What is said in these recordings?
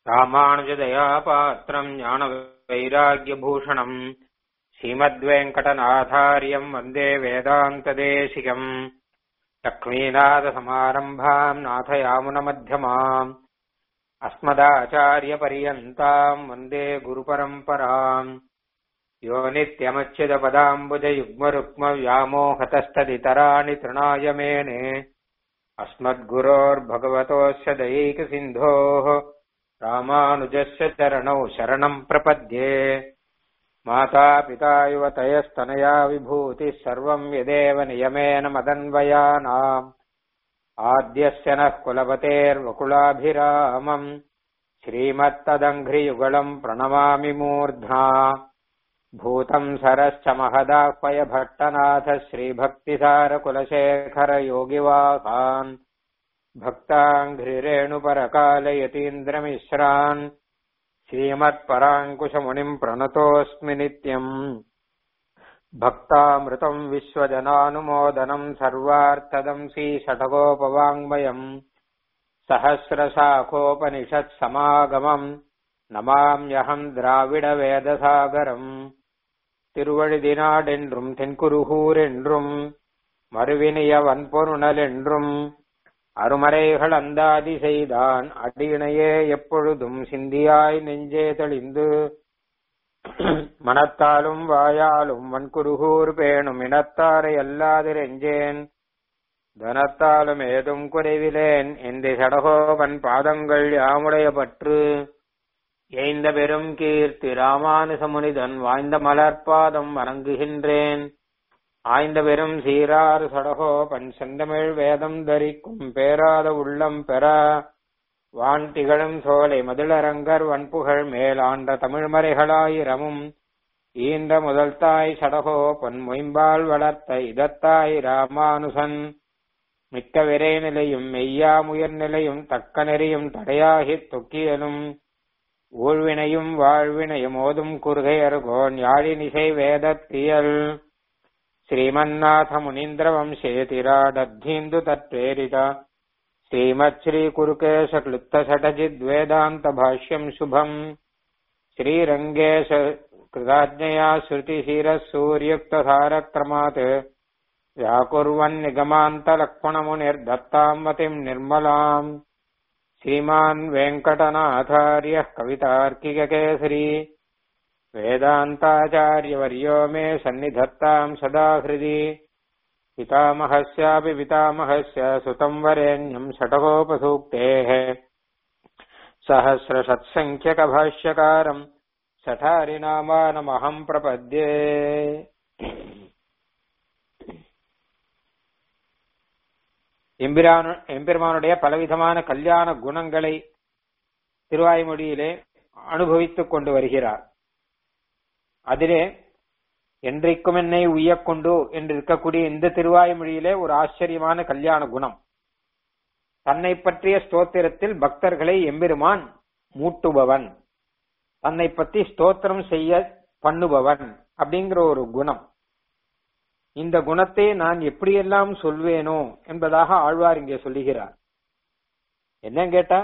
ராமானுஜதயா பாத்திரம் ஞான வைராகியபூஷணம் ஸ்ரீமத்வேங்கடநாதாரியம் வந்தே வேதாந்ததேசிகம் லக்ஷ்மீநாதசமாரம்பாம் நாதயாமுனமத்தியமாம் अस्मदाचार्यपर्यन्ताम् वन्दे गुरुपरम्पराम् यो नित्यमच्युतपदाम्बुजयुग्मरुक्मव्यामोहतस्तदितराणि तृणाय मेने अस्मद्गुरोर्भगवतोऽस्य दयैकसिन्धोः रामानुजस्य चरणौ शरणम् प्रपद्ये मातापिता युवतयस्तनया विभूतिः सर्वम् यदेव नियमेन मदन्वयानाम् आद्यस्य नः कुलपतेर्वकुलाभिरामम् श्रीमत्तदङ्घ्रियुगलम् प्रणमामि मूर्ध्ना भूतम् सरश्च महदाह्वय भट्टनाथ श्रीभक्तिसारकुलशेखरयोगिवाहान् भक्ताङ्घ्रिरेणुपरकालयतीन्द्रमिश्रान् श्रीमत्पराङ्कुशमुनिम् प्रणतोऽस्मि नित्यम् भक्तामृतम् विश्वजनानुमोदनम् सर्वार्थदंसी षठकोपवाङ्मयम् सहस्रशाखोपनिषत्समागमम् நமாம்யகம் திராவிட வேதசாகரம் திருவழுதினாடென்றும் தென்குருகூர் என்றும் மறுவினிய வன்பொருணல் என்றும் அருமறைகள் அந்தாதி செய்தான் அடியினையே எப்பொழுதும் சிந்தியாய் நெஞ்சே தெளிந்து மனத்தாலும் வாயாலும் வன்குருகூர் பேணும் இனத்தாரை அல்லாதிரெஞ்சேன் தனத்தாலும் ஏதும் குறைவிலேன் என்று சடகோபன் பாதங்கள் யாமுடைய பற்று எய்ந்த பெரும் கீர்த்தி ராமானுசமுனிதன் வாய்ந்த மலர்பாதம் வணங்குகின்றேன் ஆய்ந்த பெரும் சீரார் சடகோபன் செந்தமிழ் வேதம் தரிக்கும் பேராத உள்ளம் பெற வான் திகழும் சோலை மதிலரங்கர் வன்புகழ் மேல் ஆண்ட தமிழ்மறைகளாயிரமும் ஈன்ற முதல் தாய் சடகோ பொன் மொயம்பால் வளர்த்த இதத்தாய் ராமானுசன் மிக்க விரை நிலையும் மெய்யா முயர் நிலையும் தக்க நெறியும் தடையாகித் தொக்கியலும் ஊழ்வினையும் வாழ்வினையும் ஓதும் குறுகையர்கோன் யாழினிசை வேதத்தியல் ஸ்ரீமன்னாத முனீந்திர வம்சேதிராடத்தீந்து தத்வேரித श्रीमत् श्रीकुरुकेश क्लुप्तषटजिद्वेदान्तभाष्यम् शुभम् श्रीरङ्गेश कृताज्ञया श्रुतिशिरः सूर्युक्तधारक्रमात् व्याकुर्वन्निगमान्तलक्ष्मणमुनिर्दत्ताम् मतिम् निर्मलाम् श्रीमान् वेङ्कटनाथार्यः कवितार्किककेसरी वेदान्ताचार्यवर्यो मे सन्निधत्ताम् सदा हृदि पितामहस्यापि पितामहस्य सुतम् वरेण्यम् षटकोपसूक्तेः सहस्रषत्सङ्ख्यकभाष्यकारम् सठारिनामानमहम् प्रपद्ये எம்பிரானு எம்பெருமானுடைய பலவிதமான கல்யாண குணங்களை திருவாய்மொழியிலே அனுபவித்துக் கொண்டு வருகிறார் அதிலே என்றைக்கும் என்னை உய்யக்கொண்டு என்று இருக்கக்கூடிய இந்த திருவாய்மொழியிலே ஒரு ஆச்சரியமான கல்யாண குணம் தன்னை பற்றிய ஸ்தோத்திரத்தில் பக்தர்களை எம்பெருமான் மூட்டுபவன் தன்னை பற்றி ஸ்தோத்திரம் செய்ய பண்ணுபவன் அப்படிங்கிற ஒரு குணம் இந்த குணத்தை நான் எப்படியெல்லாம் சொல்வேனோ என்பதாக ஆழ்வார் இங்கே சொல்லுகிறார் என்ன கேட்டா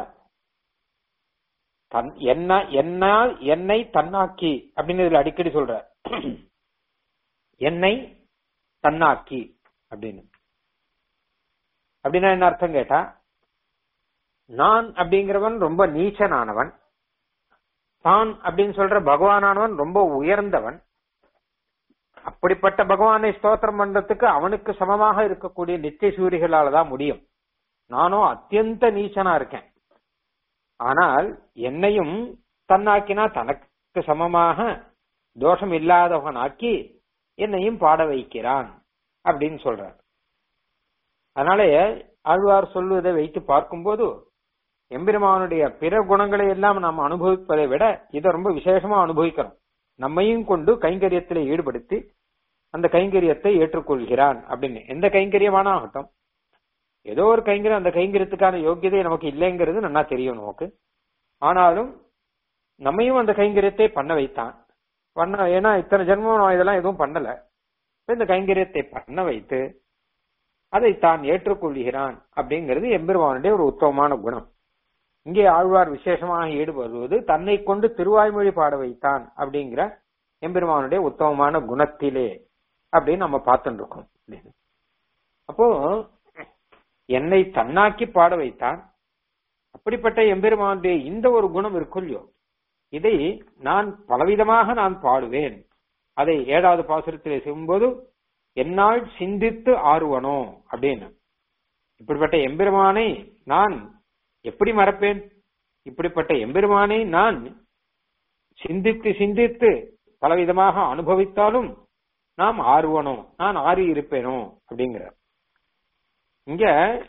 தன் என்ன என்னால் என்னை தன்னாக்கி அப்படின்னு இதுல அடிக்கடி சொல்ற என்னை தன்னாக்கி அப்படின்னு அப்படின்னா என்ன அர்த்தம் கேட்டா நான் அப்படிங்கிறவன் ரொம்ப நீச்சனானவன் தான் அப்படின்னு சொல்ற பகவானானவன் ரொம்ப உயர்ந்தவன் அப்படிப்பட்ட பகவானை ஸ்தோத்திரம் பண்றதுக்கு அவனுக்கு சமமாக இருக்கக்கூடிய நித்திய சூரிகளால தான் முடியும் நானும் அத்தியந்த நீச்சனா இருக்கேன் ஆனால் என்னையும் தன்னாக்கினா தனக்கு சமமாக தோஷம் இல்லாதவனாக்கி என்னையும் பாட வைக்கிறான் அப்படின்னு சொல்றார் அதனால ஆழ்வார் சொல்வதை வைத்து பார்க்கும்போது எம்பெருமானுடைய பிற குணங்களை எல்லாம் நாம் அனுபவிப்பதை விட இதை ரொம்ப விசேஷமா அனுபவிக்கிறோம் நம்மையும் கொண்டு கைங்கரியத்தில் ஈடுபடுத்தி அந்த கைங்கரியத்தை ஏற்றுக்கொள்கிறான் அப்படின்னு எந்த கைங்கரியமான ஆகட்டும் ஏதோ ஒரு கைங்கரியம் அந்த கைங்கரியத்துக்கான யோக்கியதை நமக்கு இல்லைங்கிறது நல்லா தெரியும் நமக்கு ஆனாலும் நம்மையும் அந்த கைங்கரியத்தை பண்ண வைத்தான் பண்ண ஏன்னா இத்தனை ஜென்மம் நான் இதெல்லாம் எதுவும் பண்ணல இந்த கைங்கரியத்தை பண்ண வைத்து அதை தான் ஏற்றுக்கொள்கிறான் அப்படிங்கிறது எம்பெருமானுடைய ஒரு உத்தமமான குணம் இங்கே ஆழ்வார் விசேஷமாக ஈடுபடுவது தன்னை கொண்டு திருவாய்மொழி பாட வைத்தான் அப்படிங்கிற எம்பெருமானுடைய உத்தமமான குணத்திலே அப்படின்னு நம்ம பார்த்துட்டு இருக்கோம் அப்படின்னு. அப்போ என்னை தன்னாக்கி பாட வைத்தான் அப்படிப்பட்ட எம்பெருமானுடைய இந்த ஒரு குணம் இருக்குல்லையோ இதை நான் பலவிதமாக நான் பாடுவேன் அதை ஏழாவது பாசுரத்திலே செய்யும்போது என்னால் சிந்தித்து ஆறுவனோ அப்படின்னு இப்படிப்பட்ட எம்பெருமானை நான் எப்படி மறப்பேன் இப்படிப்பட்ட எம்பெருமானை நான் சிந்தித்து சிந்தித்து பலவிதமாக அனுபவித்தாலும் நாம் ஆறுவனோ நான் ஆறி இருப்பேனோ அப்படிங்கிறார் இங்க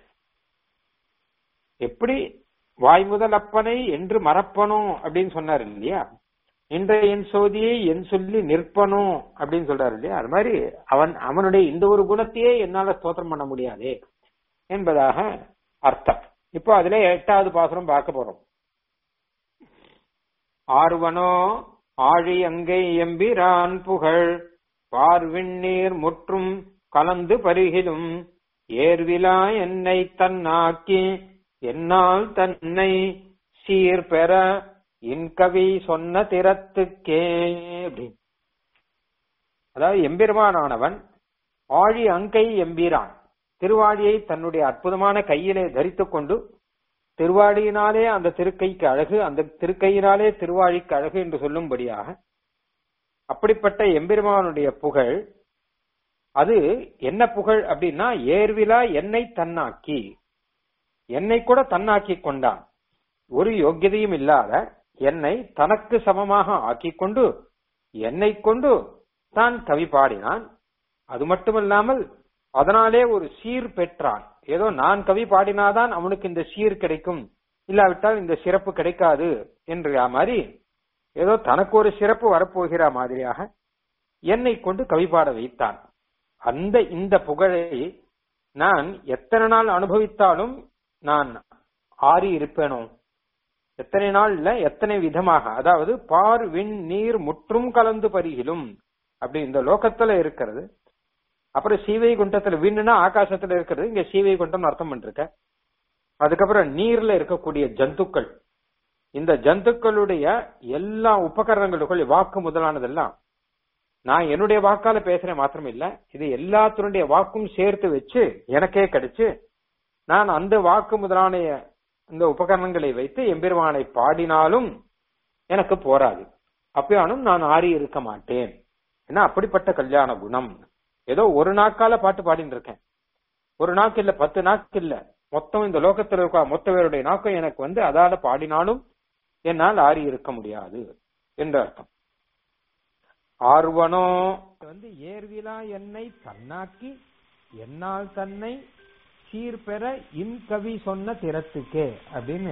எப்படி வாய் முதல் அப்பனை என்று மறப்பனோ அப்படின்னு சொன்னார் இல்லையா இன்ற என் சோதியை என் சொல்லி நிற்பனோ அப்படின்னு சொல்றாரு இல்லையா அது மாதிரி அவன் அவனுடைய இந்த ஒரு குணத்தையே என்னால ஸ்தோத்திரம் பண்ண முடியாதே என்பதாக அர்த்தம் இப்போ அதுல எட்டாவது பாசுரம் பார்க்க போறோம் ஆர்வனோ ஆழி அங்கை எம்பிரான் புகழ் பார்விண்ணீர் முற்றும் கலந்து பருகிலும் ஏர்விலா என்னை தன்னாக்கி என்னால் தன்னை சீர் பெற இன்கவி சொன்ன திறத்துக்கே அப்படின்னு அதாவது எம்பெருமானானவன் ஆழி அங்கை எம்பீரான் திருவாழியை தன்னுடைய அற்புதமான கையிலே தரித்துக் கொண்டு திருவாழியினாலே அந்த திருக்கைக்கு அழகு அந்த திருக்கையினாலே திருவாழிக்கு அழகு என்று சொல்லும்படியாக அப்படிப்பட்ட எம்பெருமானுடைய புகழ் அது என்ன புகழ் அப்படின்னா ஏர்விலா என்னை தன்னாக்கி என்னை கூட தன்னாக்கி கொண்டான் ஒரு யோக்கியதையும் இல்லாத என்னை தனக்கு சமமாக ஆக்கிக் கொண்டு என்னை கொண்டு தான் கவி பாடினான் அது மட்டுமல்லாமல் அதனாலே ஒரு சீர் பெற்றான் ஏதோ நான் கவி பாடினாதான் அவனுக்கு இந்த சீர் கிடைக்கும் இல்லாவிட்டால் இந்த சிறப்பு கிடைக்காது என்ற மாதிரி ஏதோ தனக்கு ஒரு சிறப்பு வரப்போகிற மாதிரியாக என்னை கொண்டு கவி பாட வைத்தான் அந்த இந்த புகழை நான் எத்தனை நாள் அனுபவித்தாலும் நான் ஆறி இருப்பேனோ எத்தனை நாள்ல எத்தனை விதமாக அதாவது பார் விண் நீர் முற்றும் கலந்து பருகிலும் அப்படி இந்த லோகத்துல இருக்கிறது அப்புறம் சீவை குண்டத்துல விண்ணுனா ஆகாசத்துல இருக்கிறது இங்க சீவை குண்டம் அர்த்தம் பண்ணிருக்க அதுக்கப்புறம் நீர்ல இருக்கக்கூடிய ஜந்துக்கள் இந்த ஜந்துக்களுடைய எல்லா உபகரணங்களுக்குள் வாக்கு முதலானதெல்லாம் நான் என்னுடைய வாக்கால பேசுறேன் மாத்திரம் இல்ல இது எல்லாத்தினுடைய வாக்கும் சேர்த்து வச்சு எனக்கே கிடைச்சு நான் அந்த வாக்கு முதலான இந்த உபகரணங்களை வைத்து எம்பெருமானை பாடினாலும் எனக்கு போராது அப்பயானும் நான் ஆறி இருக்க மாட்டேன் ஏன்னா அப்படிப்பட்ட கல்யாண குணம் ஏதோ ஒரு நாக்கால பாட்டு பாடிட்டு இருக்கேன் ஒரு நாக்கு இல்ல பத்து நாக்கு இல்ல மொத்தம் இந்த லோகத்தில் இருக்க மொத்த பேருடைய நாக்கம் எனக்கு வந்து அதால பாடினாலும் என்னால் ஆறி இருக்க முடியாது என்று அர்த்தம் ஆர்வனோ வந்து ஏர்விலா என்னை தன்னாக்கி என்னால் தன்னை சீர்பெற இன்கவி சொன்ன திறத்துக்கே அப்படின்னு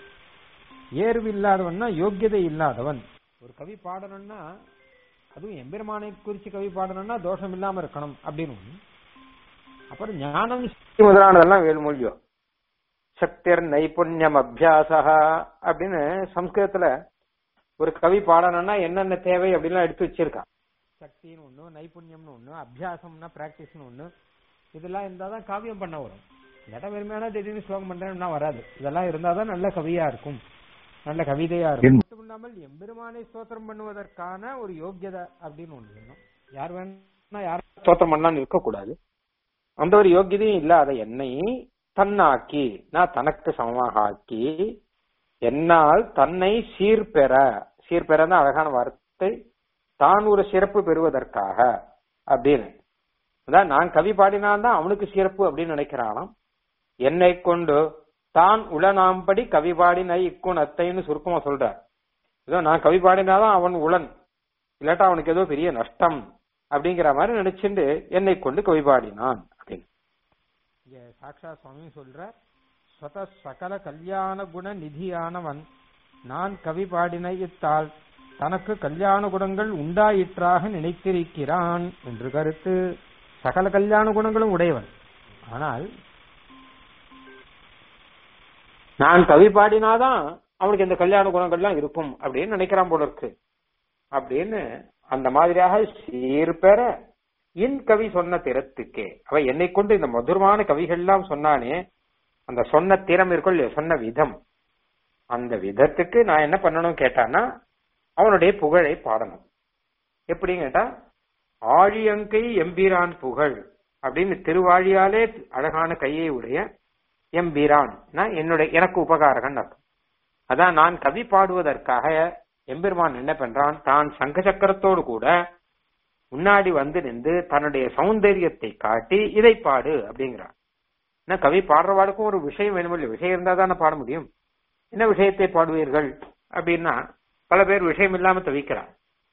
ஏர்வு இல்லாதவன்னா யோக்கியதை இல்லாதவன் ஒரு கவி பாடணும்னா அதுவும் எம்பெருமானை குறிச்சு கவி பாடணும்னா தோஷம் இல்லாம இருக்கணும் அப்படின்னு ஒண்ணு. அப்புறம் ஞானம் சக்தி முதலானதெல்லாம் வேல்மொழியோ சக்திர் நைபுண்ணியம் அபியாசா அப்படின்னு சம்ஸ்கிருதத்துல ஒரு கவி பாடணும்னா என்னென்ன தேவை அப்படின்லாம் எடுத்து வச்சிருக்கான் சக்தின்னு ஒண்ணு நைபுண்யம்னு ஒண்ணு அபியாசம்னா பிராக்டிஸ்னு ஒண்ணு இதெல்லாம் இருந்தாதான் காவியம் பண்ண வரும் இல்லாட்டா வெறுமையான திடீர்னு ஸ்லோகம் பண்றேன்னா வராது இதெல்லாம் இருந்தாதான் நல்ல கவியா இருக்கும் நல்ல கவிதையா இருக்கும் மட்டும் இல்லாமல் எம்பெருமானை ஸ்தோத்திரம் பண்ணுவதற்கான ஒரு யோக்கியதை அப்படின்னு ஒண்ணு வேணும் யார் வேணா யார் ஸ்தோத்திரம் பண்ணலாம்னு இருக்கக்கூடாது அந்த ஒரு யோக்கியதையும் இல்லாத என்னை தன்னாக்கி நான் தனக்கு சமமாக ஆக்கி என்னால் தன்னை சீர்பெற சீர்பெறன்னு அழகான வார்த்தை தான் ஒரு சிறப்பு பெறுவதற்காக அப்படின்னு அதான் நான் கவி பாடினால்தான் அவனுக்கு சிறப்பு அப்படின்னு நினைக்கிறானாம் என்னை கொண்டு தான் உளனாம்படி கவி பாடின இக்குணத்தைன்னு சுருக்கமா சொல்றார் ஏதோ நான் கவி பாடினாதான் அவன் உளன் இல்லாட்டா அவனுக்கு ஏதோ பெரிய நஷ்டம் அப்படிங்கிற மாதிரி நினைச்சுட்டு என்னை கொண்டு கவி பாடினான் அப்படின்னு இங்க சாக்ஷா சுவாமி சொல்ற ஸ்வத சகல கல்யாண குண நிதியானவன் நான் கவி பாடின இத்தால் தனக்கு கல்யாண குணங்கள் உண்டாயிற்றாக நினைத்திருக்கிறான் என்று கருத்து சகல கல்யாண குணங்களும் உடையவன் ஆனால் நான் கவி பாடினாதான் அவனுக்கு இந்த கல்யாண குணங்கள்லாம் இருக்கும் அப்படின்னு நினைக்கிறான் போல இருக்கு அப்படின்னு அந்த மாதிரியாக சீர்பெற இன் கவி சொன்ன திறத்துக்கே அவ என்னை கொண்டு இந்த மதுரமான கவிகள்லாம் சொன்னானே அந்த சொன்ன திறம் இருக்கும் இல்லையா சொன்ன விதம் அந்த விதத்துக்கு நான் என்ன பண்ணணும் கேட்டான்னா அவனுடைய புகழை பாடணும் எப்படின்னு கேட்டா ஆழியங்கை எம்பிரான் புகழ் அப்படின்னு திருவாழியாலே அழகான கையை உடைய எம்பிரான் என்னுடைய எனக்கு உபகாரகன் அர்த்தம் அதான் நான் கவி பாடுவதற்காக எம்பெருமான் என்ன பண்றான் தான் சங்க சக்கரத்தோடு கூட முன்னாடி வந்து நின்று தன்னுடைய சௌந்தரியத்தை காட்டி இதை பாடு அப்படிங்கிறான் என்ன கவி பாடுறவாளுக்கும் ஒரு விஷயம் வேணும் இல்லை விஷயம் இருந்தா தானே பாட முடியும் என்ன விஷயத்தை பாடுவீர்கள் அப்படின்னா பல பேர் விஷயம் இல்லாம தவிக்கிறான்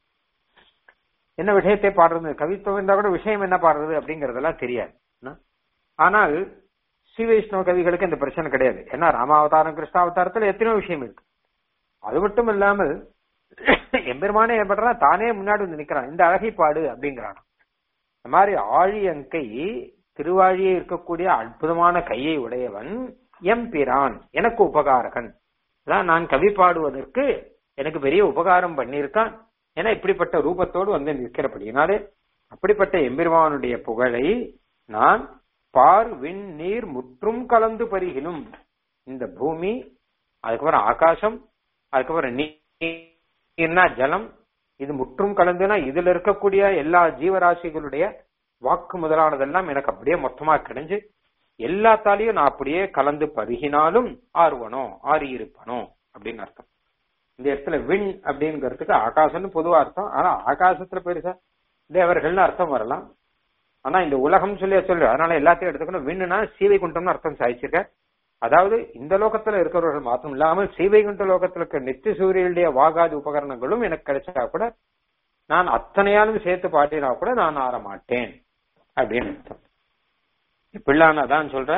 என்ன விஷயத்தை பாடுறது கவித்துவம் இருந்தா கூட விஷயம் என்ன பாடுறது அப்படிங்கறதெல்லாம் தெரியாது ஆனால் ஸ்ரீ வைஷ்ணவ கவிகளுக்கு இந்த பிரச்சனை கிடையாது ஏன்னா ராமாவதாரம் கிருஷ்ணாவதாரத்துல எத்தனையோ விஷயம் இருக்கு அது மட்டும் இல்லாமல் எம்பெருமானே ஏற்படுறா தானே முன்னாடி வந்து நிக்கிறான் இந்த அழகை பாடு அப்படிங்கிறான் இந்த மாதிரி ஆழியங்கை திருவாழியே இருக்கக்கூடிய அற்புதமான கையை உடையவன் எம்பிரான் எனக்கு உபகாரகன் அதான் நான் கவி பாடுவதற்கு எனக்கு பெரிய உபகாரம் பண்ணியிருக்கான் ஏன்னா இப்படிப்பட்ட ரூபத்தோடு வந்து நிற்கிறபடினாலே அப்படிப்பட்ட எம்பெருமானுடைய புகழை நான் பார் விண் நீர் முற்றும் கலந்து பருகிலும் இந்த பூமி அதுக்கப்புறம் ஆகாசம் அதுக்கப்புறம் நீர்னா ஜலம் இது முற்றும் கலந்துனா இதுல இருக்கக்கூடிய எல்லா ஜீவராசிகளுடைய வாக்கு முதலானதெல்லாம் எனக்கு அப்படியே மொத்தமா கிடைஞ்சு எல்லாத்தாலையும் நான் அப்படியே கலந்து பருகினாலும் ஆர்வனோ ஆறி இருப்பனோ அப்படின்னு அர்த்தம் இந்த இடத்துல விண் அப்படிங்கிறதுக்கு ஆகாசம்னு பொதுவா அர்த்தம் ஆனா ஆகாசத்துல பெருசா தேவர்கள்னு அர்த்தம் வரலாம் ஆனா இந்த உலகம் சொல்லி சொல்லு அதனால எல்லாத்தையும் எடுத்துக்கணும் விண்ணுனா சீவை குண்டம்னு அர்த்தம் சாதிச்சிருக்க அதாவது இந்த லோகத்துல இருக்கிறவர்கள் மாத்திரம் இல்லாமல் சீவைகுண்ட லோகத்துல இருக்க நித்திய சூரியனுடைய வாகாதி உபகரணங்களும் எனக்கு கிடைச்சா கூட நான் அத்தனையாலும் சேர்த்து பாட்டினா கூட நான் ஆற மாட்டேன் அப்படின்னு அர்த்தம் பிள்ளான அதான் சொல்ற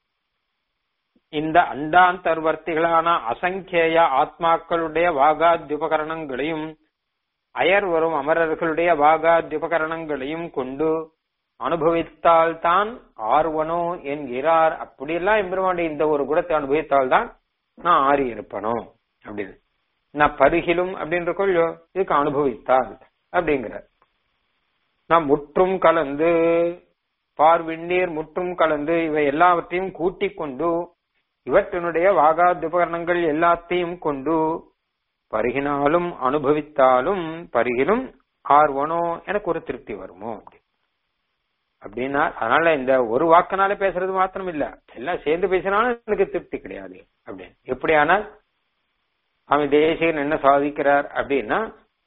இந்த அண்டாந்தர்வர்த்திகளான அசங்கேய ஆத்மாக்களுடைய வாகாத்யுபகரணங்களையும் அயர் வரும் அமரர்களுடைய வாகாத்யுபகரணங்களையும் கொண்டு அனுபவித்தால் தான் ஆர்வனோ என்கிறார் அப்படியெல்லாம் எம்பெருமானுடைய இந்த ஒரு குணத்தை அனுபவித்தால் தான் நான் ஆறி இருப்பனோ அப்படின்னு நான் பருகிலும் அப்படின்ற கொள்ளோ இதுக்கு அனுபவித்தால் அப்படிங்கிறார் நான் முற்றும் கலந்து பார்விண்ணீர் முற்றும் கலந்து இவை எல்லாவற்றையும் கூட்டிக் கொண்டு இவற்றினுடைய வாகாதுபகரணங்கள் எல்லாத்தையும் கொண்டு பருகினாலும் அனுபவித்தாலும் பருகிலும் ஆர்வனோ எனக்கு ஒரு திருப்தி வருமோ அப்படி அப்படின்னா அதனால இந்த ஒரு வாக்கினால பேசுறது மாத்திரம் இல்ல எல்லாம் சேர்ந்து பேசினாலும் எனக்கு திருப்தி கிடையாது அப்படின்னு எப்படியானால் சுவாமி தேசிகன் என்ன சாதிக்கிறார் அப்படின்னா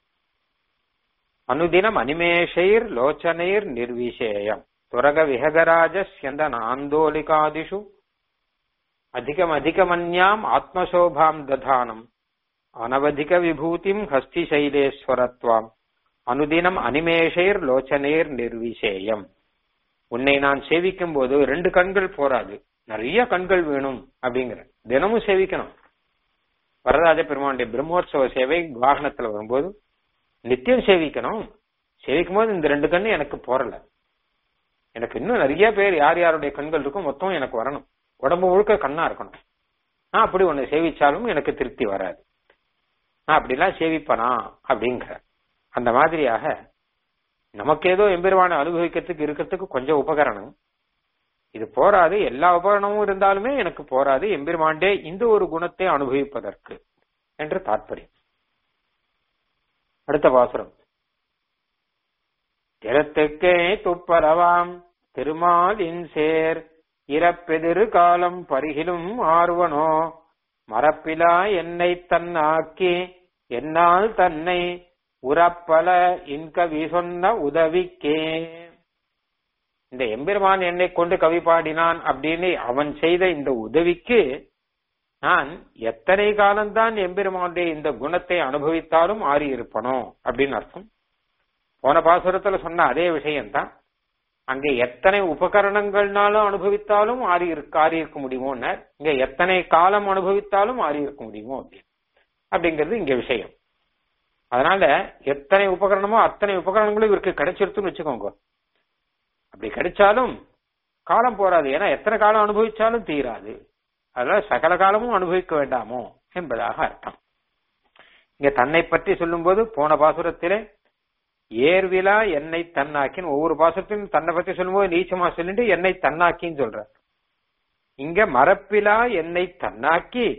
அனுதினம் அனிமேஷைர் லோச்சனைர் நிர்விஷேயம் துரக விஹகராஜ ஸ்யந்தன ஆந்தோலிகாதிஷு அதிகம் அதிகமன்யாம் ஆத்மசோபாம் ததானம் அனவதிக விபூதிம் ஹஸ்தி சைலேஸ்வரத்வாம் அனுதினம் அனிமேஷைர் லோச்சனைர் நிர்விஷேயம் உன்னை நான் சேவிக்கும் போது ரெண்டு கண்கள் போராது நிறைய கண்கள் வேணும் அப்படிங்கிற தினமும் சேவிக்கணும் வரராஜ பெருமானுடைய பிரம்மோற்சவ சேவை வாகனத்துல வரும்போது நித்தியம் சேவிக்கணும் சேவிக்கும் போது இந்த ரெண்டு கண்ணு எனக்கு போறல எனக்கு இன்னும் நிறைய பேர் யார் யாருடைய கண்கள் இருக்கும் மொத்தம் எனக்கு வரணும் உடம்பு முழுக்க கண்ணா இருக்கணும் நான் அப்படி ஒண்ணு சேவிச்சாலும் எனக்கு திருப்தி வராது நான் அப்படிலாம் சேவிப்பனா அப்படிங்கிற அந்த மாதிரியாக நமக்கு ஏதோ எம்பெருவானை அனுபவிக்கிறதுக்கு இருக்கிறதுக்கு கொஞ்சம் உபகரணம் இது போராது எல்லா உபகரணமும் இருந்தாலுமே எனக்கு போராது எம்பெருமாண்டே இந்த ஒரு குணத்தை அனுபவிப்பதற்கு என்று தாற்பயம் அடுத்த பாசுரம் திறத்துக்கே துப்பரவாம் திருமாலின் சேர் இறப்பெதிரு காலம் பருகிலும் ஆர்வனோ மரப்பிலா என்னை தன்னாக்கி என்னால் தன்னை உறப்பல இன்கவி சொன்ன உதவிக்கே இந்த எம்பெருமான் என்னை கொண்டு கவி பாடினான் அப்படின்னு அவன் செய்த இந்த உதவிக்கு நான் எத்தனை காலம்தான் எம்பெருமானுடைய இந்த குணத்தை அனுபவித்தாலும் ஆறி இருப்பனோ அப்படின்னு அர்த்தம் போன பாசுரத்துல சொன்ன அதே விஷயம்தான் அங்கே எத்தனை உபகரணங்கள்னாலும் அனுபவித்தாலும் ஆறி இருக்க ஆறி இருக்க முடியுமோன்னு இங்க எத்தனை காலம் அனுபவித்தாலும் ஆறி இருக்க முடியுமோ அப்படின்னு அப்படிங்கிறது இங்க விஷயம் அதனால எத்தனை உபகரணமோ அத்தனை உபகரணங்களும் இவருக்கு கிடைச்சிருத்துன்னு வச்சுக்கோங்க அப்படி கிடைச்சாலும் காலம் போராது ஏன்னா எத்தனை காலம் அனுபவிச்சாலும் தீராது அதனால சகல காலமும் அனுபவிக்க வேண்டாமோ என்பதாக அர்த்தம் இங்க தன்னை பற்றி சொல்லும்போது போன பாசுரத்திலே ஏர்விழா என்னை தன்னாக்கின்னு ஒவ்வொரு பாசுரத்திலும் தன்னை பற்றி சொல்லும்போது நீச்சமா சொல்லிட்டு என்னை தன்னாக்கின்னு சொல்ற இங்க மரப்பிலா என்னை தன்னாக்கி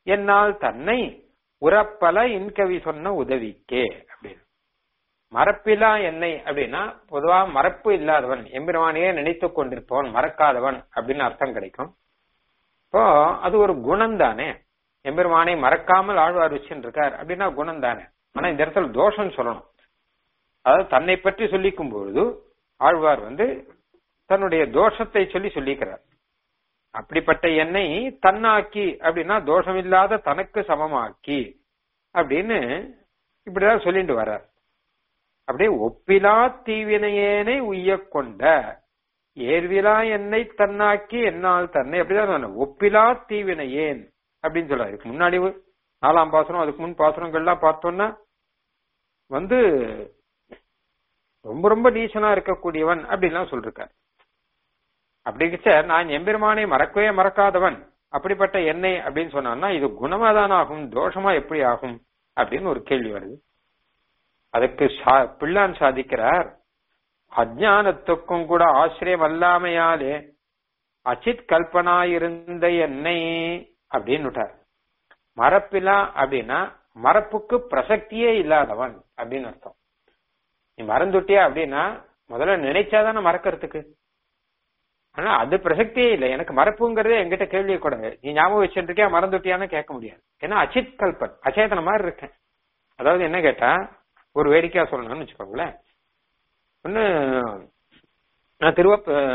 என்னால் தன்னை உரப்பல இன்கவி சொன்ன உதவிக்கே அப்படின்னு மறப்பிலா என்னை அப்படின்னா பொதுவா மறப்பு இல்லாதவன் எம்பெருமானையே நினைத்துக் கொண்டிருப்பவன் மறக்காதவன் அப்படின்னு அர்த்தம் கிடைக்கும் இப்போ அது ஒரு குணம் தானே எம்பெருமானை மறக்காமல் ஆழ்வார் வச்சுட்டு இருக்கார் அப்படின்னா குணம் தானே ஆனா இந்த இடத்துல தோஷம் சொல்லணும் அதாவது தன்னை பற்றி சொல்லிக்கும் பொழுது ஆழ்வார் வந்து தன்னுடைய தோஷத்தை சொல்லி சொல்லிக்கிறார் அப்படிப்பட்ட என்னை தன்னாக்கி அப்படின்னா தோஷம் இல்லாத தனக்கு சமமாக்கி அப்படின்னு இப்படிதான் சொல்லிட்டு வர்றார் அப்படியே ஒப்பிலா தீவினையேனை உய்ய கொண்ட ஏர்விலா என்னை தன்னாக்கி என்னால் தன்னை அப்படிதான் சொன்ன ஒப்பிலா தீவினையேன் அப்படின்னு சொல்றாரு இதுக்கு முன்னாடி நாலாம் பாசனம் அதுக்கு முன் பாசனங்கள்லாம் பார்த்தோம்னா வந்து ரொம்ப ரொம்ப நீச்சனா இருக்கக்கூடியவன் அப்படின்லாம் சொல்லிருக்காரு அப்படிங்கிச்ச நான் எம்பெருமானை மறக்கவே மறக்காதவன் அப்படிப்பட்ட என்னை அப்படின்னு சொன்னான்னா இது குணமா தான் ஆகும் தோஷமா எப்படி ஆகும் அப்படின்னு ஒரு கேள்வி வருது அதுக்கு பிள்ளான் சாதிக்கிறார் அஜானத்துக்கும் கூட ஆசிரியம் அல்லாமையாலே அச்சித் கல்பனாயிருந்த என்னை அப்படின்னு விட்டார் மறப்பிலா அப்படின்னா மறப்புக்கு பிரசக்தியே இல்லாதவன் அப்படின்னு அர்த்தம் நீ மறந்துட்டியா அப்படின்னா முதல்ல நினைச்சாதானே மறக்கிறதுக்கு ஆனா அது பிரசக்தியே இல்லை எனக்கு மறப்புங்கிறதே என்கிட்ட கேள்வி கூட நீ ஞாபகம் வச்சுட்டு இருக்கியா மறந்துட்டியான்னு கேட்க முடியாது ஏன்னா அச்சித் கல்பன் அச்சேதன மாதிரி இருக்கேன் அதாவது என்ன கேட்டா ஒரு வேடிக்கையா சொல்லணும்னு வச்சுக்கோங்களேன் ஒண்ணு நான் திருவ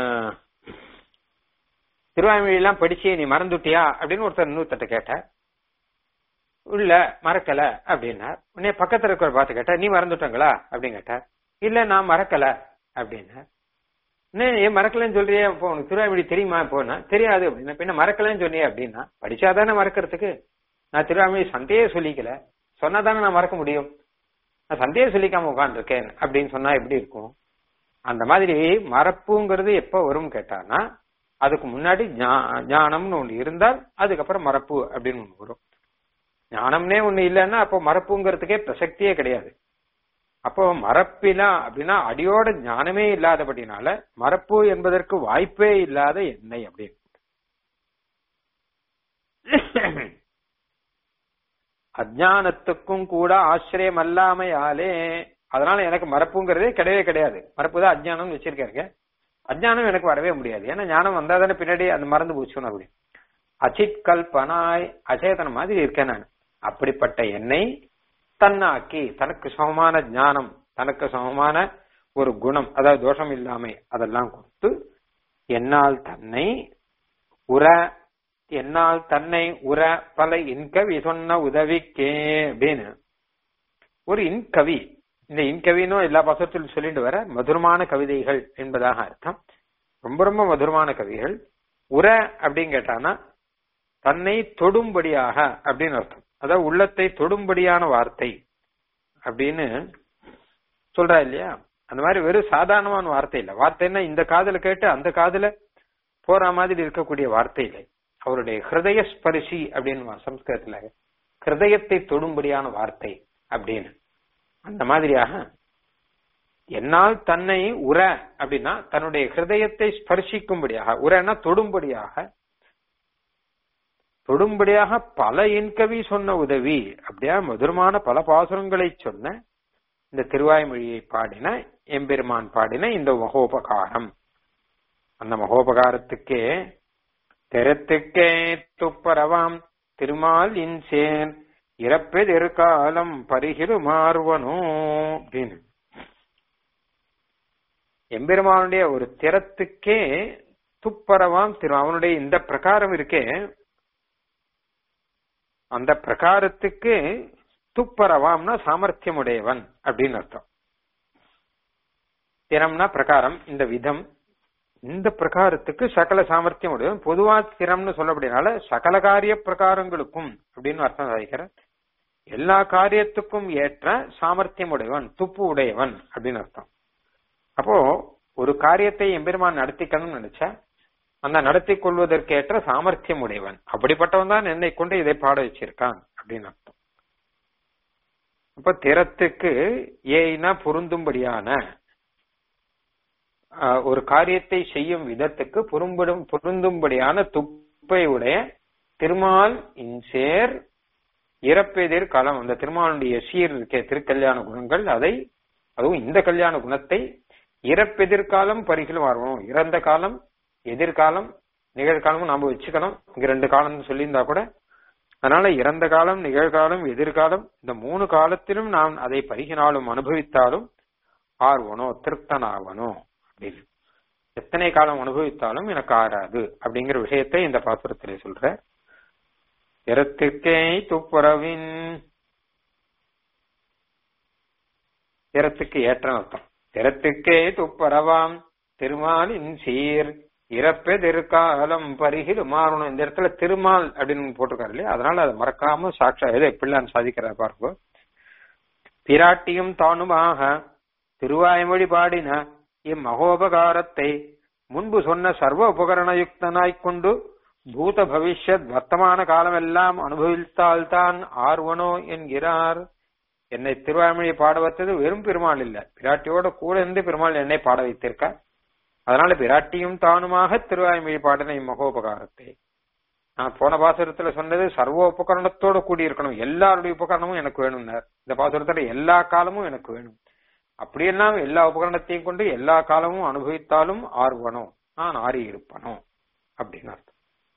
திருவாய்மொழியெல்லாம் படிச்சு நீ மறந்துட்டியா அப்படின்னு ஒருத்தர் இன்னொருத்தட்ட கேட்ட இல்ல மறக்கல அப்படின்னா உடனே பக்கத்துல இருக்கிற பார்த்து கேட்டா நீ மறந்துட்டங்களா அப்படின்னு கேட்டா இல்ல நான் மறக்கல அப்படின்னா என்ன ஏன் மறக்கலன்னு சொல்றியே இப்போ உனக்கு திருவாய்மொழி தெரியுமா போனா தெரியாது அப்படின்னா பின்ன மறக்கலன்னு சொன்னியே அப்படின்னா படிச்சாதானே மறக்கிறதுக்கு நான் திருவாய்மொழி சந்தையே சொல்லிக்கல சொன்னாதானே நான் மறக்க முடியும் நான் சந்தையே சொல்லிக்காம உட்காந்துருக்கேன் அப்படின்னு சொன்னா எப்படி இருக்கும் அந்த மாதிரி மறப்புங்கிறது எப்ப வரும் கேட்டானா அதுக்கு முன்னாடி ஞானம்னு ஒண்ணு இருந்தால் அதுக்கப்புறம் மறப்பு அப்படின்னு ஒண்ணு வரும் ஞானம்னே ஒண்ணு இல்லைன்னா அப்போ மறப்புங்கிறதுக்கே பிரசக்தியே கிடையாது அப்போ மறப்பிலா அப்படின்னா அடியோட ஞானமே இல்லாதபடினால மறப்பு என்பதற்கு வாய்ப்பே இல்லாத எண்ணெய் அப்படின்னு அஜானத்துக்கும் கூட ஆசிரியம் அல்லாமையாலே அதனால எனக்கு மறப்புங்கிறதே கிடையவே கிடையாது மறப்பு தான் அஜ்ஞானம்னு வச்சிருக்காருங்க அஜ்ஞானம் எனக்கு வரவே முடியாது ஏன்னா ஞானம் வந்தா தானே பின்னாடி அந்த மறந்து போச்சுன்னு அப்படி அச்சித் கல்பனாய் அச்சேதனம் மாதிரி இருக்கேன் நான் அப்படிப்பட்ட என்னை தன்னாக்கி தனக்கு சமமான ஞானம் தனக்கு சமமான ஒரு குணம் அதாவது தோஷம் இல்லாமை அதெல்லாம் கொடுத்து என்னால் தன்னை உர என்னால் தன்னை உர பல இன்கவி சொன்ன உதவிக்கே அப்படின்னு ஒரு இன்கவி இந்த இன்கவினும் எல்லா பாசத்திலும் சொல்லிட்டு வர மதுரமான கவிதைகள் என்பதாக அர்த்தம் ரொம்ப ரொம்ப மதுரமான கவிகள் உர அப்படின்னு கேட்டானா தன்னை தொடும்படியாக அப்படின்னு அர்த்தம் அதாவது உள்ளத்தை தொடும்படியான வார்த்தை அப்படின்னு சொல்றா இல்லையா அந்த மாதிரி வெறும் சாதாரணமான வார்த்தை இல்ல வார்த்தைன்னா இந்த காதுல கேட்டு அந்த காதுல போற மாதிரி இருக்கக்கூடிய வார்த்தை இல்லை அவருடைய ஹிருதய ஸ்பரிசி அப்படின்னு சம்ஸ்கிருதத்துல ஹிருதயத்தை தொடும்படியான வார்த்தை அப்படின்னு அந்த மாதிரியாக என்னால் தன்னை உர அப்படின்னா தன்னுடைய ஹிருதயத்தை ஸ்பர்சிக்கும்படியாக உரன்னா தொடும்படியாக தொடும்படியாக பல இன்கவி சொன்ன உதவி அப்படியா மதுரமான பல பாசுரங்களை சொன்ன இந்த திருவாய்மொழியை பாடின எம்பெருமான் பாடின இந்த மகோபகாரம் அந்த மகோபகாரத்துக்கே தெரத்துக்கே துப்பரவாம் திருமால் இன்சேன் இறப்பெதிர்காலம் பரிகிரு மாறுவனோ அப்படின்னு எம்பெருமானுடைய ஒரு திறத்துக்கே துப்பரவாம் திரு அவனுடைய இந்த பிரகாரம் இருக்கே அந்த பிரகாரத்துக்கு துப்பரவாம்னா சாமர்த்தியம் உடையவன் அப்படின்னு அர்த்தம் திறம்னா பிரகாரம் இந்த விதம் இந்த பிரகாரத்துக்கு சகல சாமர்த்தியம் உடையவன் பொதுவா திறம்னு சொல்லப்படினால சகல காரிய பிரகாரங்களுக்கும் அப்படின்னு அர்த்தம் சாதிக்கிற எல்லா காரியத்துக்கும் ஏற்ற சாமர்த்தியம் உடையவன் துப்பு உடையவன் அப்படின்னு அர்த்தம் அப்போ ஒரு காரியத்தை எம்பெருமான் நடத்திக்கணும்னு நினைச்சா அந்த நடத்தி கொள்வதற்கேற்ற சாமர்த்தியம் உடையவன் அப்படிப்பட்டவன் தான் என்னை கொண்டு இதை பாட வச்சிருக்கான் அப்படின்னு அர்த்தம் அப்ப திறத்துக்கு ஏய்னா பொருந்தும்படியான ஒரு காரியத்தை செய்யும் விதத்துக்கு பொரும்படும் பொருந்தும்படியான துப்பை உடைய திருமால் இன்சேர் இறப்பெதிர் களம் அந்த திருமாலுடைய சீர் இருக்க திருக்கல்யாண குணங்கள் அதை அதுவும் இந்த கல்யாண குணத்தை இறப்பெதிர்காலம் பரிகிலும் வரணும் இறந்த காலம் எதிர்காலம் நிகழ்காலமும் நாம வச்சுக்கணும் இங்க ரெண்டு காலம்னு சொல்லியிருந்தா கூட அதனால இறந்த காலம் நிகழ்காலம் எதிர்காலம் இந்த மூணு காலத்திலும் நான் அதை பருகினாலும் அனுபவித்தாலும் ஆர்வனோ திருப்தனாவனோ அப்படின்னு எத்தனை காலம் அனுபவித்தாலும் எனக்கு ஆறாது அப்படிங்கிற விஷயத்தை இந்த பாசுரத்திலே சொல்ற இறத்திற்கே துப்புரவின் இறத்துக்கு ஏற்ற அர்த்தம் இறத்துக்கே துப்பரவாம் திருமாலின் சீர் இறப்பெதிர்காலம் பருகில் மாறணும் இந்த இடத்துல திருமால் அப்படின்னு போட்டிருக்காரு இல்லையா அதனால அதை மறக்காம சாட்சா எதை பிள்ளான் சாதிக்கிறார் பாருங்க பிராட்டியும் தானுமாக திருவாய்மொழி பாடின இம்மகோபகாரத்தை முன்பு சொன்ன சர்வ உபகரணயுக்தனாய்க் கொண்டு பூத பவிஷ்யத் வர்த்தமான காலமெல்லாம் அனுபவித்தால்தான் ஆர்வனோ என்கிறார் என்னை திருவாய்மொழி பாட வைத்தது வெறும் பெருமாள் இல்ல பிராட்டியோட கூட இருந்து பெருமாள் என்னை பாட வைத்திருக்கார் அதனால பிராட்டியும் தானுமாக திருவாய்மொழி பாடின இம்மகோபகாரத்தை நான் போன பாசுரத்துல சொன்னது சர்வ உபகரணத்தோட கூடி இருக்கணும் எல்லாருடைய உபகரணமும் எனக்கு வேணும்னார் இந்த பாசுரத்துல எல்லா காலமும் எனக்கு வேணும் அப்படியெல்லாம் எல்லா உபகரணத்தையும் கொண்டு எல்லா காலமும் அனுபவித்தாலும் ஆர்வனோ நான் ஆறி இருப்பனோ அப்படின்னு அர்த்தம்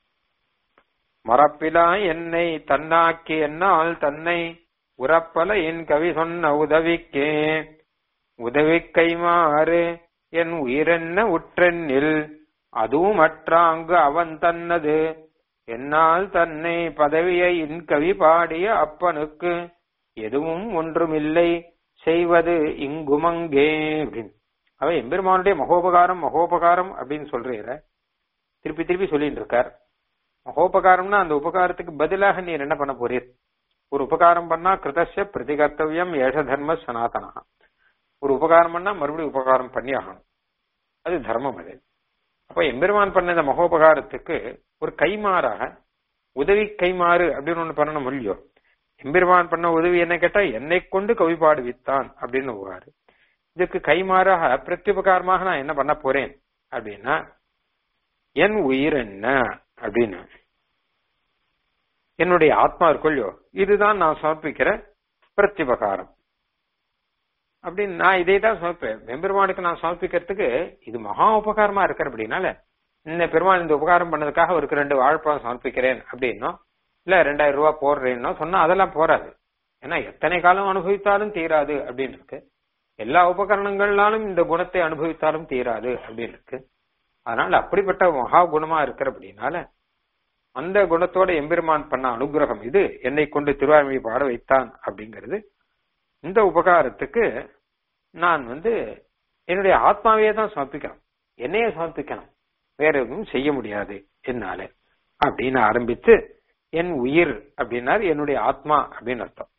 மறப்பிலா என்னை தன்னாக்கி என்னால் தன்னை உறப்பல என் கவி சொன்ன உதவிக்கே உதவி கைமாறு என் உயிரென்ன உற்றெண்ணில் அதுவும் அற்றாங்கு அவன் தன்னது என்னால் தன்னை பதவியை இன் கவி பாடிய அப்பனுக்கு எதுவும் ஒன்றுமில்லை செய்வது இங்குமங்கே அப்படின்னு அவ எம்பெருமானுடைய மகோபகாரம் மகோபகாரம் அப்படின்னு சொல்றீர திருப்பி திருப்பி சொல்லிட்டு இருக்கார் மகோபகாரம்னா அந்த உபகாரத்துக்கு பதிலாக நீர் என்ன பண்ண போறீர் ஒரு உபகாரம் பண்ணா கிருதஸ்ய பிரதிகர்த்தவியம் ஏஷ தர்ம சனாதனா ஒரு உபகாரம் பண்ணா மறுபடியும் உபகாரம் பண்ணி ஆகணும் அது தர்மம் அது அப்ப எம்பெருமான் பண்ண இந்த மகோபகாரத்துக்கு ஒரு கைமாறாக உதவி கைமாறு அப்படின்னு ஒண்ணு பண்ணணும் இல்லையோ எம்பெருமான் பண்ண உதவி என்ன கேட்டா என்னை கொண்டு கவி பாடுவித்தான் அப்படின்னு உபகாரு இதுக்கு கைமாறாக பிரத்யுபகாரமாக நான் என்ன பண்ண போறேன் அப்படின்னா என் உயிர் என்ன அப்படின்னு என்னுடைய ஆத்மா இருக்குள்ளோ இதுதான் நான் சமர்ப்பிக்கிற பிரத்யுபகாரம் அப்படின்னு நான் இதை தான் சமர்ப்பேன் வெம்பெருமானுக்கு நான் சமர்ப்பிக்கிறதுக்கு இது மகா உபகாரமா இருக்கிற அப்படின்னால இந்த பெருமாள் இந்த உபகாரம் பண்ணதுக்காக அவருக்கு ரெண்டு வாழைப்பழம் சமர்ப்பிக்கிறேன் அப்படின்னோ இல்ல ரெண்டாயிரம் ரூபாய் போடுறேன்னோ சொன்னா அதெல்லாம் போறாது ஏன்னா எத்தனை காலம் அனுபவித்தாலும் தீராது அப்படின்னு இருக்கு எல்லா உபகரணங்கள்னாலும் இந்த குணத்தை அனுபவித்தாலும் தீராது அப்படின்னு இருக்கு அதனால அப்படிப்பட்ட மகா குணமா இருக்கிற அப்படின்னால அந்த குணத்தோட எம்பெருமான் பண்ண அனுகிரகம் இது என்னை கொண்டு திருவாரூரை பாட வைத்தான் அப்படிங்கிறது இந்த உபகாரத்துக்கு நான் வந்து என்னுடைய ஆத்மாவையே தான் சமர்ப்பிக்கணும் என்னையே சமர்ப்பிக்கணும் வேற எதுவும் செய்ய முடியாது என்னால அப்படின்னு ஆரம்பித்து என் உயிர் அப்படின்னாரு என்னுடைய ஆத்மா அப்படின்னு அர்த்தம்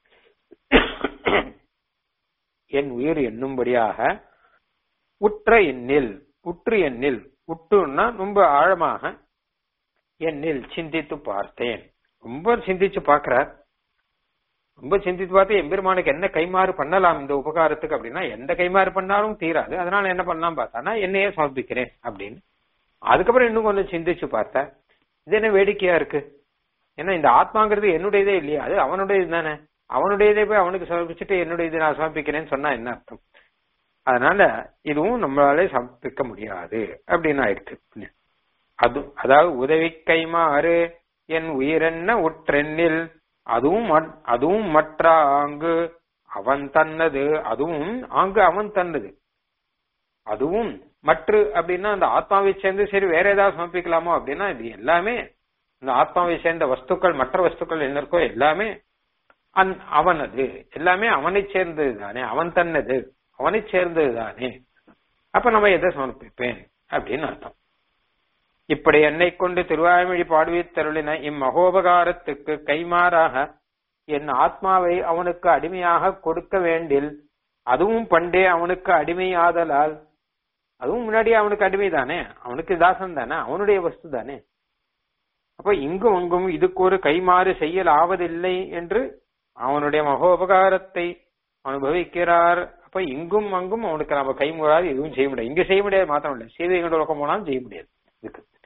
என் உயிர் என்னும்படியாக உற்ற எண்ணில் உற்று எண்ணில் உற்றுன்னா ரொம்ப ஆழமாக என்னில் சிந்தித்து பார்த்தேன் ரொம்ப சிந்திச்சு பார்க்கிறார் ரொம்ப சிந்தித்து பார்த்து எம்பெருமானுக்கு என்ன கைமாறு பண்ணலாம் இந்த உபகாரத்துக்கு அப்படின்னா எந்த கைமாறு பண்ணாலும் தீராது அதனால என்ன பண்ணலாம் பார்த்தானா என்னையே சமர்ப்பிக்கிறேன் அப்படின்னு அதுக்கப்புறம் இன்னும் கொஞ்சம் சிந்திச்சு பார்த்தா இது என்ன வேடிக்கையா இருக்கு ஏன்னா இந்த ஆத்மாங்கிறது என்னுடையதே இல்லையா அது அவனுடையது தானே அவனுடையதே போய் அவனுக்கு சமர்ப்பிச்சுட்டு என்னுடையது நான் சமர்ப்பிக்கிறேன்னு சொன்னா என்ன அர்த்தம் அதனால இதுவும் நம்மளாலே சமர்ப்பிக்க முடியாது அப்படின்னு ஆயிடுச்சு அது அதாவது உதவி கைமாறு என் உயிரென்ன உற்றெண்ணில் அதுவும் அதுவும் மற்ற ஆங்கு அவன் தன்னது அதுவும் ஆங்கு அவன் தன்னது அதுவும் மற்ற அப்படின்னா அந்த ஆத்மாவை சேர்ந்து சரி வேற ஏதாவது சமர்ப்பிக்கலாமோ அப்படின்னா இது எல்லாமே இந்த ஆத்மாவை சேர்ந்த வஸ்துக்கள் மற்ற வஸ்துக்கள் என்ன இருக்கோ எல்லாமே அந் அவனது எல்லாமே அவனை சேர்ந்தது தானே அவன் தன்னது அவனை சேர்ந்தது தானே அப்ப நம்ம எதை சமர்ப்பிப்பேன் அப்படின்னு அர்த்தம் இப்படி என்னை கொண்டு திருவாய்மொழி பாடுவித்தருளின இம்மகோபகாரத்துக்கு கைமாறாக என் ஆத்மாவை அவனுக்கு அடிமையாக கொடுக்க வேண்டில் அதுவும் பண்டே அவனுக்கு அடிமையாதலால் அதுவும் முன்னாடி அவனுக்கு அடிமை தானே அவனுக்கு தாசன் தானே அவனுடைய வஸ்து தானே அப்ப இங்கும் அங்கும் இதுக்கு ஒரு கைமாறு செய்யல் ஆவதில்லை என்று அவனுடைய மகோபகாரத்தை அனுபவிக்கிறார் அப்ப இங்கும் அங்கும் அவனுக்கு நம்ம கைமுறாது எதுவும் செய்ய முடியாது இங்க செய்ய முடியாது மாத்திரம் இல்லை சீதை கண்டு உலகம் போனாலும் செய்ய முடியாது இதுக்கு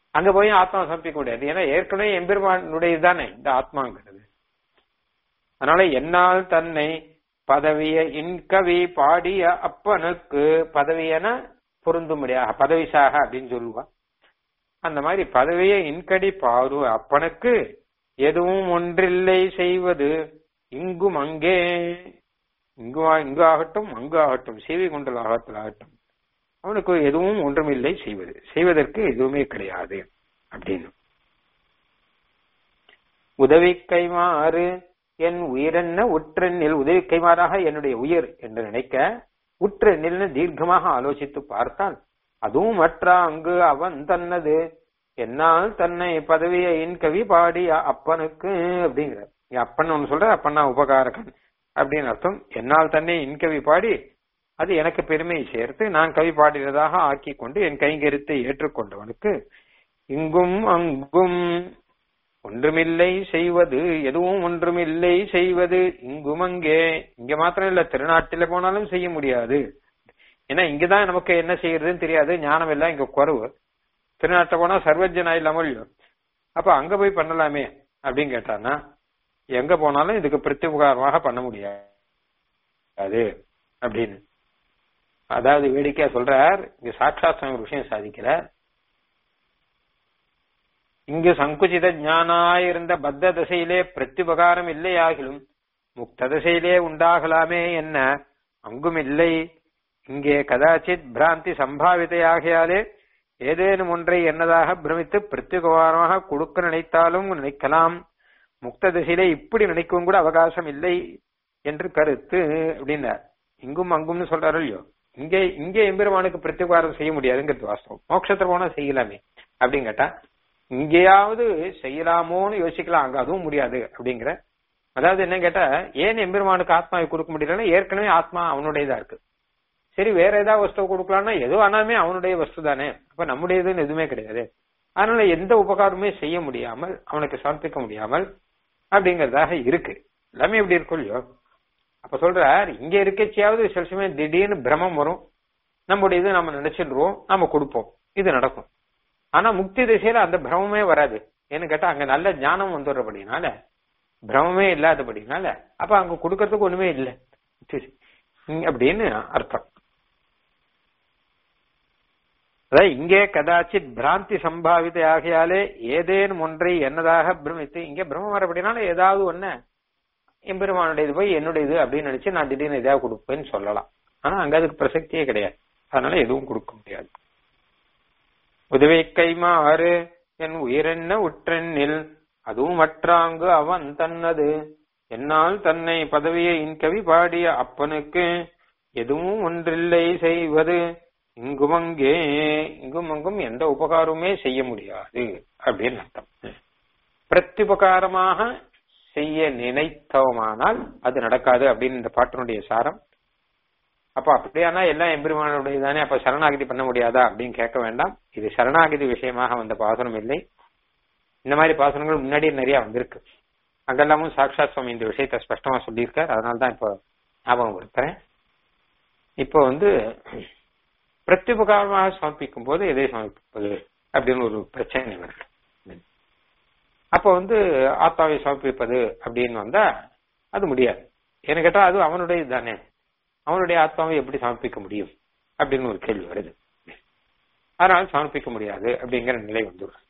அங்க போய் ஆத்மா சமர்ப்பிக்க முடியாது ஏன்னா ஏற்கனவே எம்பெருமானுடையது தானே இந்த ஆத்மாங்கிறது அதனால என்னால் தன்னை பதவிய இன்கவி பாடிய அப்பனுக்கு பதவியன பொருந்தும்படியாக பதவிசாக அப்படின்னு சொல்லுவா அந்த மாதிரி பதவியை இன்கடி பாரு அப்பனுக்கு எதுவும் ஒன்றில்லை செய்வது இங்கும் அங்கே இங்கு இங்கு ஆகட்டும் அங்கு ஆகட்டும் சேவை கொண்டல் ஆகத்தில் ஆகட்டும் அவனுக்கு எதுவும் ஒன்றுமில்லை செய்வது செய்வதற்கு எதுவுமே கிடையாது அப்படின்னு உதவி கைமாறு என் உயிரென்ன உற்றெண்ணில் உதவி கைமாறாக என்னுடைய உயிர் என்று நினைக்க உற்றெண்ணில்னு தீர்க்கமாக ஆலோசித்து பார்த்தால் அதுவும் மற்ற அங்கு அவன் தன்னது என்னால் தன்னை பதவியின் கவி பாடி அப்பனுக்கு அப்படிங்கிற அப்பன் ஒன்னு சொல்ற அப்பன்னா உபகாரகன் அப்படின்னு அர்த்தம் என்னால் தன்னை இன்கவி பாடி அது எனக்கு பெருமையை சேர்த்து நான் கவி பாடினதாக ஆக்கி கொண்டு என் கைங்கரித்தை ஏற்றுக்கொண்டவனுக்கு இங்கும் அங்கும் ஒன்றுமில்லை செய்வது எதுவும் ஒன்றுமில்லை செய்வது இங்கும் அங்கே இங்க மாத்திரம் இல்ல திருநாட்டில போனாலும் செய்ய முடியாது ஏன்னா இங்கதான் நமக்கு என்ன செய்யறதுன்னு தெரியாது ஞானம் எல்லாம் இங்க குறவு திருநாட்டில் போனா சர்வஜனா இல்லாமல் அப்ப அங்க போய் பண்ணலாமே அப்படின்னு கேட்டானா எங்க போனாலும் இதுக்கு பிரத்யுபகாரமாக பண்ண முடியாது அப்படின்னு அதாவது வேடிக்கையா சொல்றார் இங்க சாட்சாத் ஒரு விஷயம் சாதிக்கிறார் இங்கு சங்குச்சித ஞானாயிருந்த பத்த தசையிலே பிரத்யுபகாரம் இல்லையாகிலும் முக்த தசையிலே உண்டாகலாமே என்ன அங்கும் இல்லை இங்கே கதாச்சித் பிராந்தி சம்பாவிதையாகியாலே ஏதேனும் ஒன்றை என்னதாக பிரமித்து பிரத்யுபகாரமாக கொடுக்க நினைத்தாலும் நினைக்கலாம் முக்த திசையிலே இப்படி நினைக்கவும் கூட அவகாசம் இல்லை என்று கருத்து அப்படின்னார் இங்கும் அங்கும்னு சொல்றாரு இல்லையோ இங்கே இங்கே எம்பெருமானுக்கு பிரத்யுபகாரம் செய்ய முடியாதுங்கிறது வாஸ்தவம் மோட்சத்துல போனா செய்யலாமே அப்படின்னு கேட்டா இங்கேயாவது செய்யலாமோன்னு யோசிக்கலாம் அங்க அதுவும் முடியாது அப்படிங்கிற அதாவது என்ன கேட்டா ஏன் எம்பெருமானுக்கு ஆத்மாவை கொடுக்க முடியலன்னா ஏற்கனவே ஆத்மா அவனுடையதா இருக்கு சரி வேற ஏதாவது வஸ்துவை கொடுக்கலாம்னா எது ஆனாலுமே அவனுடைய வஸ்து தானே அப்ப நம்முடையதுன்னு எதுவுமே கிடையாது அதனால எந்த உபகாரமே செய்ய முடியாமல் அவனுக்கு சமர்ப்பிக்க முடியாமல் அப்படிங்கறதாக இருக்கு எல்லாமே எப்படி இருக்கும் இல்லையோ அப்ப சொல்றார் இங்க இருக்கச்சியாவது சில சமயம் திடீர்னு பிரமம் வரும் நம்முடைய இது நம்ம நினைச்சிடுவோம் நம்ம கொடுப்போம் இது நடக்கும் ஆனா முக்தி திசையில அந்த பிரமமே வராது ஏன்னு கேட்டா அங்க நல்ல ஞானம் வந்துடுறபடினால பிரமமே இல்லாதபடினால அப்ப அங்க கொடுக்கறதுக்கு ஒண்ணுமே இல்லை அப்படின்னு அர்த்தம் அதாவது இங்கே கதாச்சித் பிராந்தி சம்பாவித ஆகையாலே ஏதேனும் ஒன்றை என்னதாக பிரமித்து இங்கே பிரம்மம் வரப்படினால ஏதாவது ஒண்ணு எம்பெருமானுடையது போய் என்னுடையது அப்படின்னு நினைச்சு நான் திடீர்னு எதாவது கொடுப்பேன்னு சொல்லலாம் ஆனா அங்க அதுக்கு பிரசக்தியே கிடையாது அதனால எதுவும் கொடுக்க முடியாது உதவி கைமாறு என் உயிரென்ன உற்றெண்ணில் அதுவும் மற்றாங்கு அவன் தன்னது என்னால் தன்னை பதவியை இன்கவி பாடிய அப்பனுக்கு எதுவும் ஒன்றில்லை செய்வது இங்கும் அங்கே இங்கும் அங்கும் எந்த உபகாரமுமே செய்ய முடியாது அப்படின்னு அர்த்தம் பிரத்யுபகாரமாக செய்ய நினைத்தவமானால் அது நடக்காது அப்படின்னு இந்த பாட்டினுடைய சாரம் அப்ப அப்படியானா எல்லாம் எம்பெருமானுடைய தானே அப்ப சரணாகதி பண்ண முடியாதா அப்படின்னு கேட்க வேண்டாம் இது சரணாகதி விஷயமாக வந்த பாசனம் இல்லை இந்த மாதிரி பாசனங்கள் முன்னாடியே நிறைய வந்திருக்கு அங்கெல்லாமும் சாட்சாத் சுவாமி இந்த விஷயத்த ஸ்பஷ்டமா சொல்லியிருக்கார் அதனால்தான் இப்போ ஞாபகம் கொடுக்குறேன் இப்போ வந்து பிரத்யுபகாரமாக சமர்ப்பிக்கும் போது எதை சமர்ப்பிப்பது அப்படின்னு ஒரு பிரச்சனை வருது அப்போ வந்து ஆத்மாவை சமர்ப்பிப்பது அப்படின்னு வந்தா அது முடியாது என்ன கேட்டா அது அவனுடைய தானே அவனுடைய ஆத்மாவை எப்படி சமர்ப்பிக்க முடியும் அப்படின்னு ஒரு கேள்வி வருது அதனால சமர்ப்பிக்க முடியாது அப்படிங்கிற நிலை வந்துடும்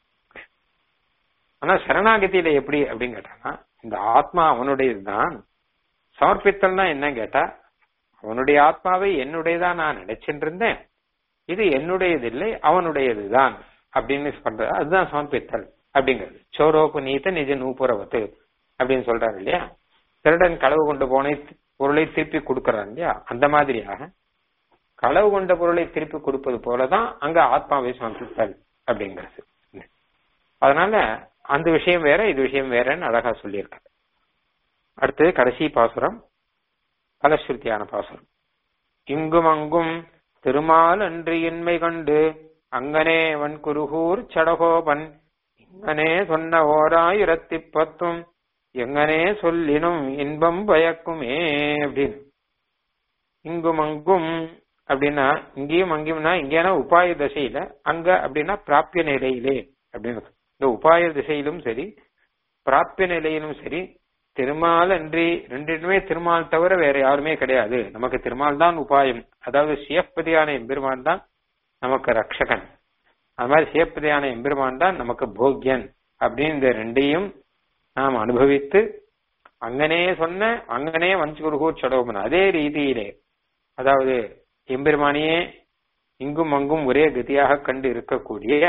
ஆனா சரணாகதியில எப்படி அப்படின்னு கேட்டானா இந்த ஆத்மா அவனுடையதுதான் சமர்ப்பித்தல்னா என்ன கேட்டா அவனுடைய ஆத்மாவை என்னுடையதான் நான் நினைச்சிட்டு இருந்தேன் இது என்னுடையது இல்லை அவனுடையதுதான் அப்படின்னு பண்றது அதுதான் சமர்ப்பித்தல் அப்படிங்கிறது சோரோபநீத நிஜ நூப்புறவத்து அப்படின்னு சொல்றாரு இல்லையா திருடன் களவு கொண்டு போன பொருளை திருப்பி கொடுக்கறான் இல்லையா அந்த மாதிரியாக களவு கொண்ட பொருளை திருப்பி கொடுப்பது போலதான் அங்க ஆத்மாவை சமர்ப்பித்தல் அப்படிங்கிறது அதனால அந்த விஷயம் வேற இது விஷயம் வேறன்னு அழகா சொல்லியிருக்காரு அடுத்து கடைசி பாசுரம் பலஸ்ருத்தியான பாசுரம் இங்கும் அங்கும் திருமால் அன்று இன்மை கண்டு அங்கனே வன் குருகூர் சடகோபன் இங்கனே சொன்ன ஓராயிரத்தி பத்தும் எங்கனே சொல்லினும் இன்பம் பயக்குமே அப்படின்னு இங்கும் அங்கும் அப்படின்னா இங்கேயும் அங்கேயும்னா இங்கேனா உபாய தசையில அங்க அப்படின்னா பிராப்பிய நிலையிலே அப்படின்னு இந்த உபாய திசையிலும் சரி பிராப்பிய நிலையிலும் சரி திருமால் அன்றி ரெண்டுமே திருமால் தவிர வேற யாருமே கிடையாது நமக்கு திருமால் தான் உபாயம் அதாவது சிவப்பதியான எம்பெருமான் தான் நமக்கு ரக்ஷகன் அது மாதிரி சிவப்பதியான எம்பெருமான் தான் நமக்கு போக்யன் அப்படின்னு இந்த ரெண்டையும் நாம் அனுபவித்து அங்கனே சொன்ன அங்கனே வஞ்சுகுருகூர் சடோமன் அதே ரீதியிலே அதாவது எம்பெருமானியே இங்கும் அங்கும் ஒரே கதியாக கண்டு இருக்கக்கூடிய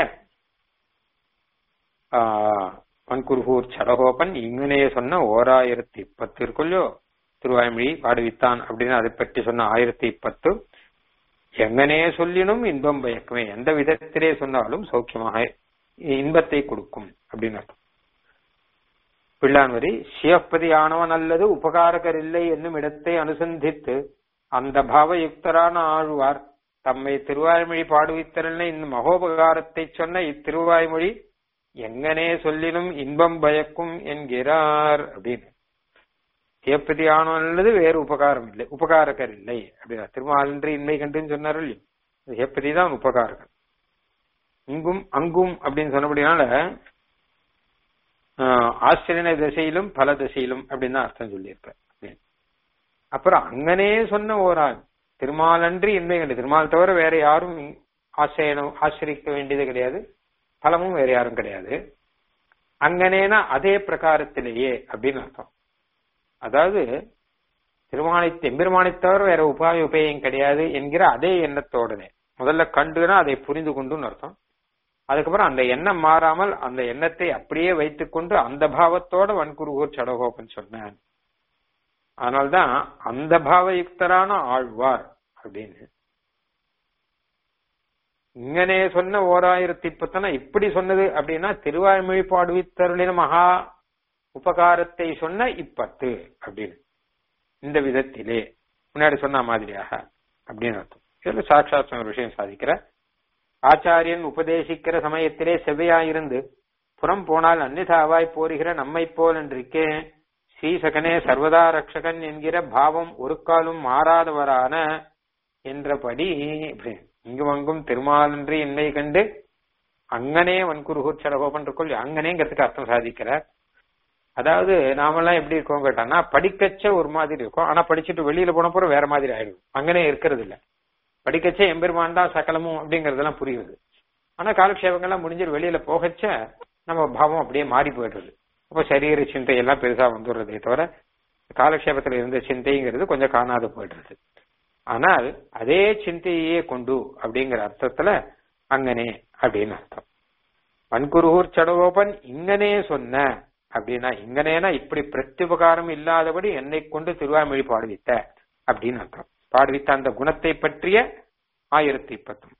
வன்குருகூர் சடகோபன் இங்கனே சொன்ன ஓராயிரத்தி பத்து இருக்குள்ளோ திருவாய்மொழி பாடுவித்தான் அப்படின்னு அதை பற்றி சொன்ன ஆயிரத்தி பத்து எங்கனே சொல்லினும் இன்பம் பயக்குமே எந்த விதத்திலே சொன்னாலும் சௌக்கியமாக இன்பத்தை கொடுக்கும் அப்படின்னு அர்த்தம் பிள்ளான்வரி சிவப்பதி ஆனவன் அல்லது உபகாரகர் இல்லை என்னும் இடத்தை அனுசந்தித்து அந்த பாவயுக்தரான ஆழ்வார் தம்மை திருவாய்மொழி பாடுவித்தரல்ல இந்த மகோபகாரத்தை சொன்ன இத்திருவாய்மொழி எங்கனே சொல்லினும் இன்பம் பயக்கும் என்கிறார் அப்படின்னு சிவப்பதி ஆனவன் அல்லது வேறு உபகாரம் இல்லை உபகாரகர் இல்லை அப்படின்னா திருமாலின்றி இன்மை கண்டுன்னு சொன்னார் இல்லையோ சிவப்பதி தான் உபகாரகர் இங்கும் அங்கும் அப்படின்னு சொன்னபடினால ஆசிரியன திசையிலும் பல திசையிலும் அப்படின்னு தான் அர்த்தம் சொல்லியிருப்பேன் அப்புறம் அங்கனே சொன்ன ஓராள் திருமாலன்றி இன்மை கண்டு திருமால் தவிர வேற யாரும் ஆசிரியனும் ஆசிரிக்க வேண்டியது கிடையாது பலமும் வேற யாரும் கிடையாது அங்கனேனா அதே பிரகாரத்திலேயே அப்படின்னு அர்த்தம் அதாவது திருமாலை எம்பெருமானை தவிர வேற உபாய உபயம் கிடையாது என்கிற அதே எண்ணத்தோடனே முதல்ல கண்டுனா அதை புரிந்து கொண்டுன்னு அர்த்தம் அதுக்கப்புறம் அந்த எண்ணம் மாறாமல் அந்த எண்ணத்தை அப்படியே வைத்துக்கொண்டு அந்த பாவத்தோட வன்குருகூர் சடகோபன் சொன்னான் அதனால்தான் அந்த பாவயுக்தரான ஆழ்வார் அப்படின்னு இங்கனே சொன்ன ஓராயிரத்தி பத்தனா இப்படி சொன்னது அப்படின்னா திருவாய்மொழி பாடுவித்தருளின மகா உபகாரத்தை சொன்ன இப்பத்து அப்படின்னு இந்த விதத்திலே முன்னாடி சொன்ன மாதிரியாக அப்படின்னு அர்த்தம் இதுல சாட்சாத் ஒரு விஷயம் சாதிக்கிற ஆச்சாரியன் உபதேசிக்கிற சமயத்திலே செவ்வையாயிருந்து புறம் போனால் அந்நிதாவாய் போருகிற நம்மை போல் என்றிருக்கே ஸ்ரீசகனே சர்வதா ரக்ஷகன் என்கிற பாவம் ஒரு காலும் மாறாதவரான என்றபடி இங்கும் அங்கும் திருமாலன்றி என்னை கண்டு அங்கனே வன்குருகூர் சடகோபன் இருக்கொள் அங்கனேங்கிறதுக்கு அர்த்தம் சாதிக்கிறார் அதாவது நாமெல்லாம் எப்படி இருக்கோம் கேட்டான்னா படிக்கச்ச ஒரு மாதிரி இருக்கும் ஆனா படிச்சுட்டு வெளியில போன போற வேற மாதிரி ஆயிடும் அங்கனே இருக்கிறது இல்ல படிக்கச்ச எம்பெருமான் தான் சகலமும் அப்படிங்கறதெல்லாம் புரியுது ஆனா காலக்ஷேபங்கள்லாம் முடிஞ்சிட்டு வெளியில போகச்ச நம்ம பாவம் அப்படியே மாறி போயிடுறது அப்ப சரீர சிந்தை எல்லாம் பெருசா வந்துடுறதே தவிர காலக்ஷேபத்துல இருந்த சிந்தைங்கிறது கொஞ்சம் காணாது போயிடுறது ஆனால் அதே சிந்தையே கொண்டு அப்படிங்கிற அர்த்தத்துல அங்கனே அப்படின்னு அர்த்தம் வன்குருகூர் சடகோபன் இங்கனே சொன்ன அப்படின்னா இங்கனேனா இப்படி பிரத்யுபகாரம் இல்லாதபடி என்னை கொண்டு திருவாமொழி பாடுவித்த அப்படின்னு அர்த்தம் பாடுவித்த அந்த குணத்தை பற்றிய ஆயிரத்தி பத்தும்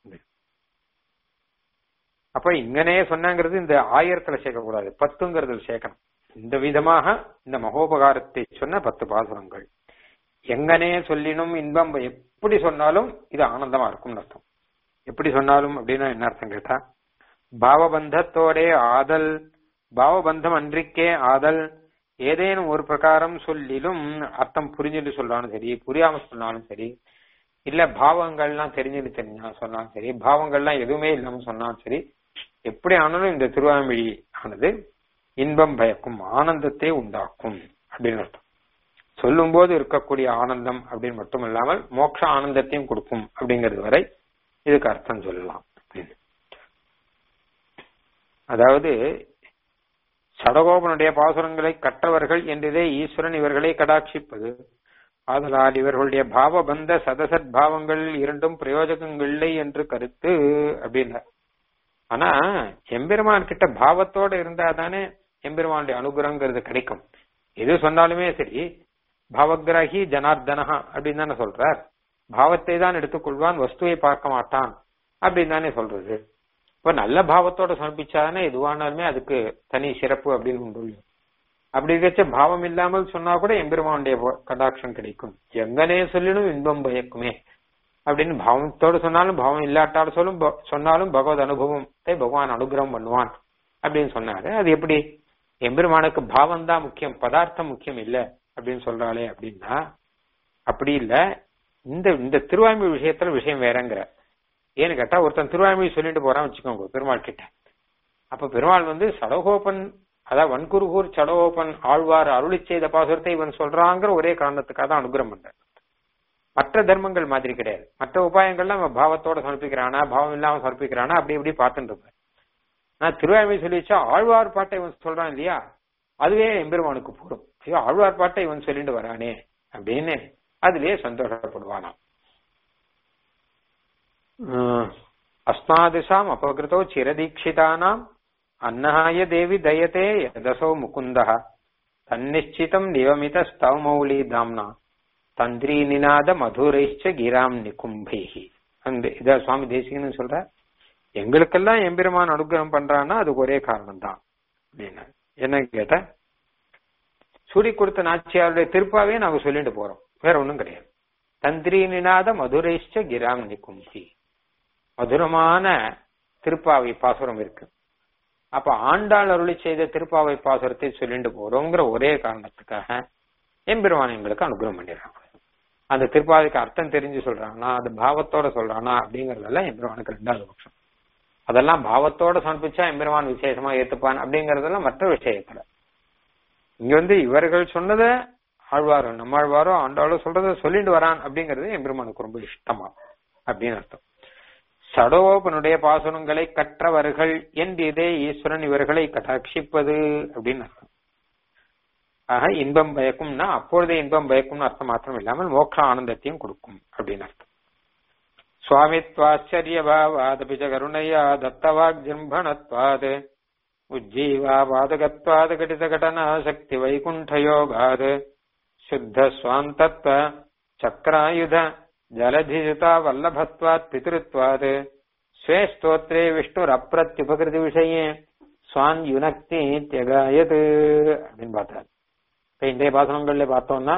அப்ப இங்கனே சொன்னங்கிறது இந்த ஆயிரத்துல சேர்க்கக்கூடாது பத்துங்கிறதுல சேர்க்கணும் இந்த விதமாக இந்த மகோபகாரத்தை சொன்ன பத்து பாசுரங்கள் எங்கனே சொல்லினும் இன்பம் எப்படி சொன்னாலும் இது ஆனந்தமா இருக்கும்னு அர்த்தம் எப்படி சொன்னாலும் அப்படின்னா என்ன அர்த்தம் கேட்டா பாவபந்தத்தோடே ஆதல் பாவபந்தம் அன்றிக்கே ஆதல் ஏதேனும் ஒரு பிரகாரம் சொல்லிலும் அர்த்தம் புரிஞ்சுட்டு சொன்னாலும் சரி புரியாம சொன்னாலும் சரி இல்ல பாவங்கள்லாம் தெரிஞ்சுட்டு தெரிஞ்சா சொன்னாலும் சரி பாவங்கள்லாம் எதுவுமே இல்லாம சொன்னாலும் சரி எப்படி ஆனாலும் இந்த திருவாமொழி ஆனது இன்பம் பயக்கும் ஆனந்தத்தை உண்டாக்கும் அப்படின்னு அர்த்தம் சொல்லும் போது இருக்கக்கூடிய ஆனந்தம் அப்படின்னு மட்டும் இல்லாமல் மோட்ச ஆனந்தத்தையும் கொடுக்கும் அப்படிங்கிறது வரை இதுக்கு அர்த்தம் சொல்லலாம் அதாவது சடகோபனுடைய பாசுரங்களை கற்றவர்கள் என்றதே ஈஸ்வரன் இவர்களை கடாட்சிப்பது ஆதலால் இவர்களுடைய பாவபந்த சதசத் பாவங்கள் இரண்டும் பிரயோஜகங்கள் இல்லை என்று கருத்து அப்படின்னா ஆனா எம்பெருமான் கிட்ட பாவத்தோட இருந்தா தானே எம்பெருமானுடைய அனுகிரகங்கிறது கிடைக்கும் எது சொன்னாலுமே சரி பாவகிராகி ஜனார்தனஹா அப்படின்னு தானே சொல்றார் பாவத்தை தான் எடுத்துக்கொள்வான் வஸ்துவை பார்க்க மாட்டான் அப்படின்னு தானே சொல்றது இப்ப நல்ல பாவத்தோட சமர்ப்பிச்சாதானே எதுவானாலுமே அதுக்கு தனி சிறப்பு அப்படின்னு உண்டு அப்படி இருக்கச்ச பாவம் இல்லாமல் சொன்னா கூட எம்பெருமானுடைய கடாட்சம் கிடைக்கும் எங்கனே சொல்லினும் இன்பம் பயக்குமே அப்படின்னு பாவத்தோடு சொன்னாலும் பாவம் இல்லாட்டாலும் சொல்லும் சொன்னாலும் பகவத் அனுபவத்தை பகவான் அனுகிரகம் பண்ணுவான் அப்படின்னு சொன்னாரு அது எப்படி எம்பெருமானுக்கு பாவம் தான் முக்கியம் பதார்த்தம் முக்கியம் இல்ல அப்படின்னு சொல்றாளே அப்படின்னா அப்படி இல்ல இந்த இந்த திருவாய்மொழி விஷயத்துல விஷயம் வேறங்கிற ஏன்னு கேட்டா ஒருத்தன் திருவாய்மொழி சொல்லிட்டு போறான் வச்சுக்கோங்க பெருமாள் கிட்ட அப்ப பெருமாள் வந்து சடகோபன் அதாவது வன்குருகூர் சடகோபன் ஆழ்வார் அருளி செய்த பாசுரத்தை இவன் சொல்றாங்கிற ஒரே காரணத்துக்காக தான் அனுகிரகம் பண்றான் மற்ற தர்மங்கள் மாதிரி கிடையாது மற்ற உபாயங்கள்லாம் அவன் பாவத்தோட சமர்ப்பிக்கிறானா பாவம் இல்லாம சமர்ப்பிக்கிறானா அப்படி இப்படி பார்த்துட்டு இருப்பேன் நான் திருவாய்மை சொல்லி வச்சா ஆழ்வார் பாட்டை இவன் சொல்றான் இல்லையா அதுவே எம்பெருமானுக்கு போடும் ஐயோ ஆழ்வார் பாட்டை இவன் சொல்லிட்டு வரானே அப்படின்னு அதுலயே சந்தோஷப்படுவானாம் அஸ்மாதிஷாம் அபகிருத்தோ சிரதீட்சிதானாம் அன்னஹாய தேவி தயத்தே யதசோ முகுந்தः தன்னிச்சிதம் நியமித ஸ்தவமௌலி தாம்னா தந்திரி நிநாத மதுரைச்ச கிராம் நிகும்பைஹி அந்த இத சுவாமி தேசிகன்னு சொல்ற எங்களுக்கெல்லாம் எம்பெருமான் அனுகிரகம் பண்றான்னா அதுக்கு ஒரே காரணம் தான் அப்படின்னு என்ன கேட்ட சுடி கொடுத்த நாச்சியாருடைய திருப்பாவே நாங்க சொல்லிட்டு போறோம் வேற ஒண்ணும் கிடையாது தந்திரி நிநாத மதுரைச்ச கிராம் நிகும்பி மதுரமான திருப்பாவை பாசுரம் இருக்கு அப்ப ஆண்டாள் அருளி செய்த திருப்பாவை பாசுரத்தை சொல்லிட்டு போறோங்கிற ஒரே காரணத்துக்காக எம்பெருமான் எங்களுக்கு அனுகிரகம் பண்ணிடுறாங்க அந்த திருப்பாவைக்கு அர்த்தம் தெரிஞ்சு சொல்றானா அது பாவத்தோட சொல்றானா அப்படிங்கறதெல்லாம் எம்பெருமானுக்கு ரெண்டாவது பட்சம் அதெல்லாம் பாவத்தோட சமர்ப்பிச்சா எம்பெருமான் விசேஷமா ஏத்துப்பான் அப்படிங்கறதெல்லாம் மற்ற விஷயத்துல இங்க வந்து இவர்கள் சொன்னதை ஆழ்வாரோ நம்மாழ்வாரோ ஆண்டாளோ சொல்றத சொல்லிட்டு வரான் அப்படிங்கறது எம்பெருமானுக்கு ரொம்ப இஷ்டமா அப்படின்னு அர்த்தம் சடோபனுடைய பாசனங்களை கற்றவர்கள் என்றே ஈஸ்வரன் இவர்களை கட்டாட்சிப்பது அப்படின்னு அர்த்தம் ஆக இன்பம் பயக்கும்னா அப்பொழுதே இன்பம் பயக்கும்னு அர்த்தம் மாத்திரம் இல்லாமல் மோட்ச ஆனந்தத்தையும் கொடுக்கும் அப்படின்னு அர்த்தம் சுவாமித்வாச்சரியபாவாதபி ச கருணையா தத்தவாக் ஜிம்பணத்வாத் உஜ்ஜீவாபாதகத்வாத் கடித கடனா சக்தி வைகுண்டயோகாத் சுத்த சுவாந்தத்வ சக்கராயுத ஜலதிஜுதா வல்லபத்வாத் பிதிருத்வாத் ஸ்வே ஸ்தோத்ரே விஷ்ணுரப்பிரத்யுபகிருதி விஷயே சுவான் யுனக்தி தியகாயது அப்படின்னு பார்த்தார் இப்ப இன்றைய பாசனங்கள்ல பார்த்தோம்னா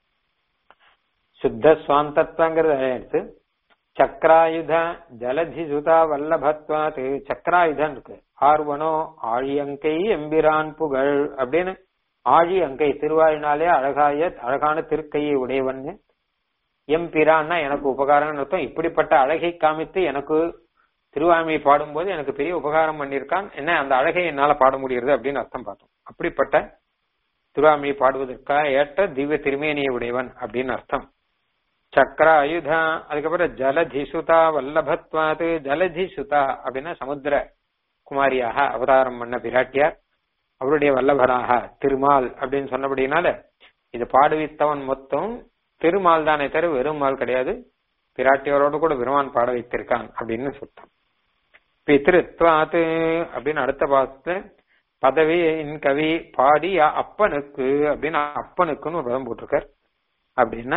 சுத்த சுவாந்தத்வங்கிறது எடுத்து சக்கராயுத ஜலதிசுதா வல்லபத்வாத் சக்கராயுதம் இருக்கு ஆர்வனோ ஆழியங்கை எம்பிரான் புகழ் அப்படின்னு ஆழி அங்கை திருவாயினாலே அழகாய அழகான திருக்கையை உடையவன்னு எம்பிரான்னா எனக்கு உபகாரம் அர்த்தம் இப்படிப்பட்ட அழகை காமித்து எனக்கு திருவாய்மையை பாடும்போது எனக்கு பெரிய உபகாரம் பண்ணியிருக்கான் என்ன அந்த அழகை என்னால பாட முடிகிறது அப்படின்னு அர்த்தம் பார்த்தோம் அப்படிப்பட்ட திருவாய்மையை பாடுவதற்காக ஏற்ற திவ்ய திருமேனியை உடையவன் அப்படின்னு அர்த்தம் சக்கர ஆயுதா அதுக்கப்புறம் ஜலதிசுதா வல்லபத்வாது ஜலதிசுதா அப்படின்னா சமுத்திர குமாரியாக அவதாரம் பண்ண பிராட்டியார் அவருடைய வல்லபராக திருமால் அப்படின்னு சொன்னபடினால இது பாடுவித்தவன் மொத்தம் திருமால் தானே தவிர வெறும் மால் கிடையாது பிராட்டியவரோடு கூட பெருமான் பாட வைத்திருக்கான் அப்படின்னு சொல்லிட்டான் பித்ருத்வாத்து அப்படின்னு அடுத்த பாசத்துல பதவியின் கவி பாடி அப்பனுக்கு அப்படின்னு அப்பனுக்குன்னு ஒரு பதம் போட்டிருக்கார் அப்படின்னா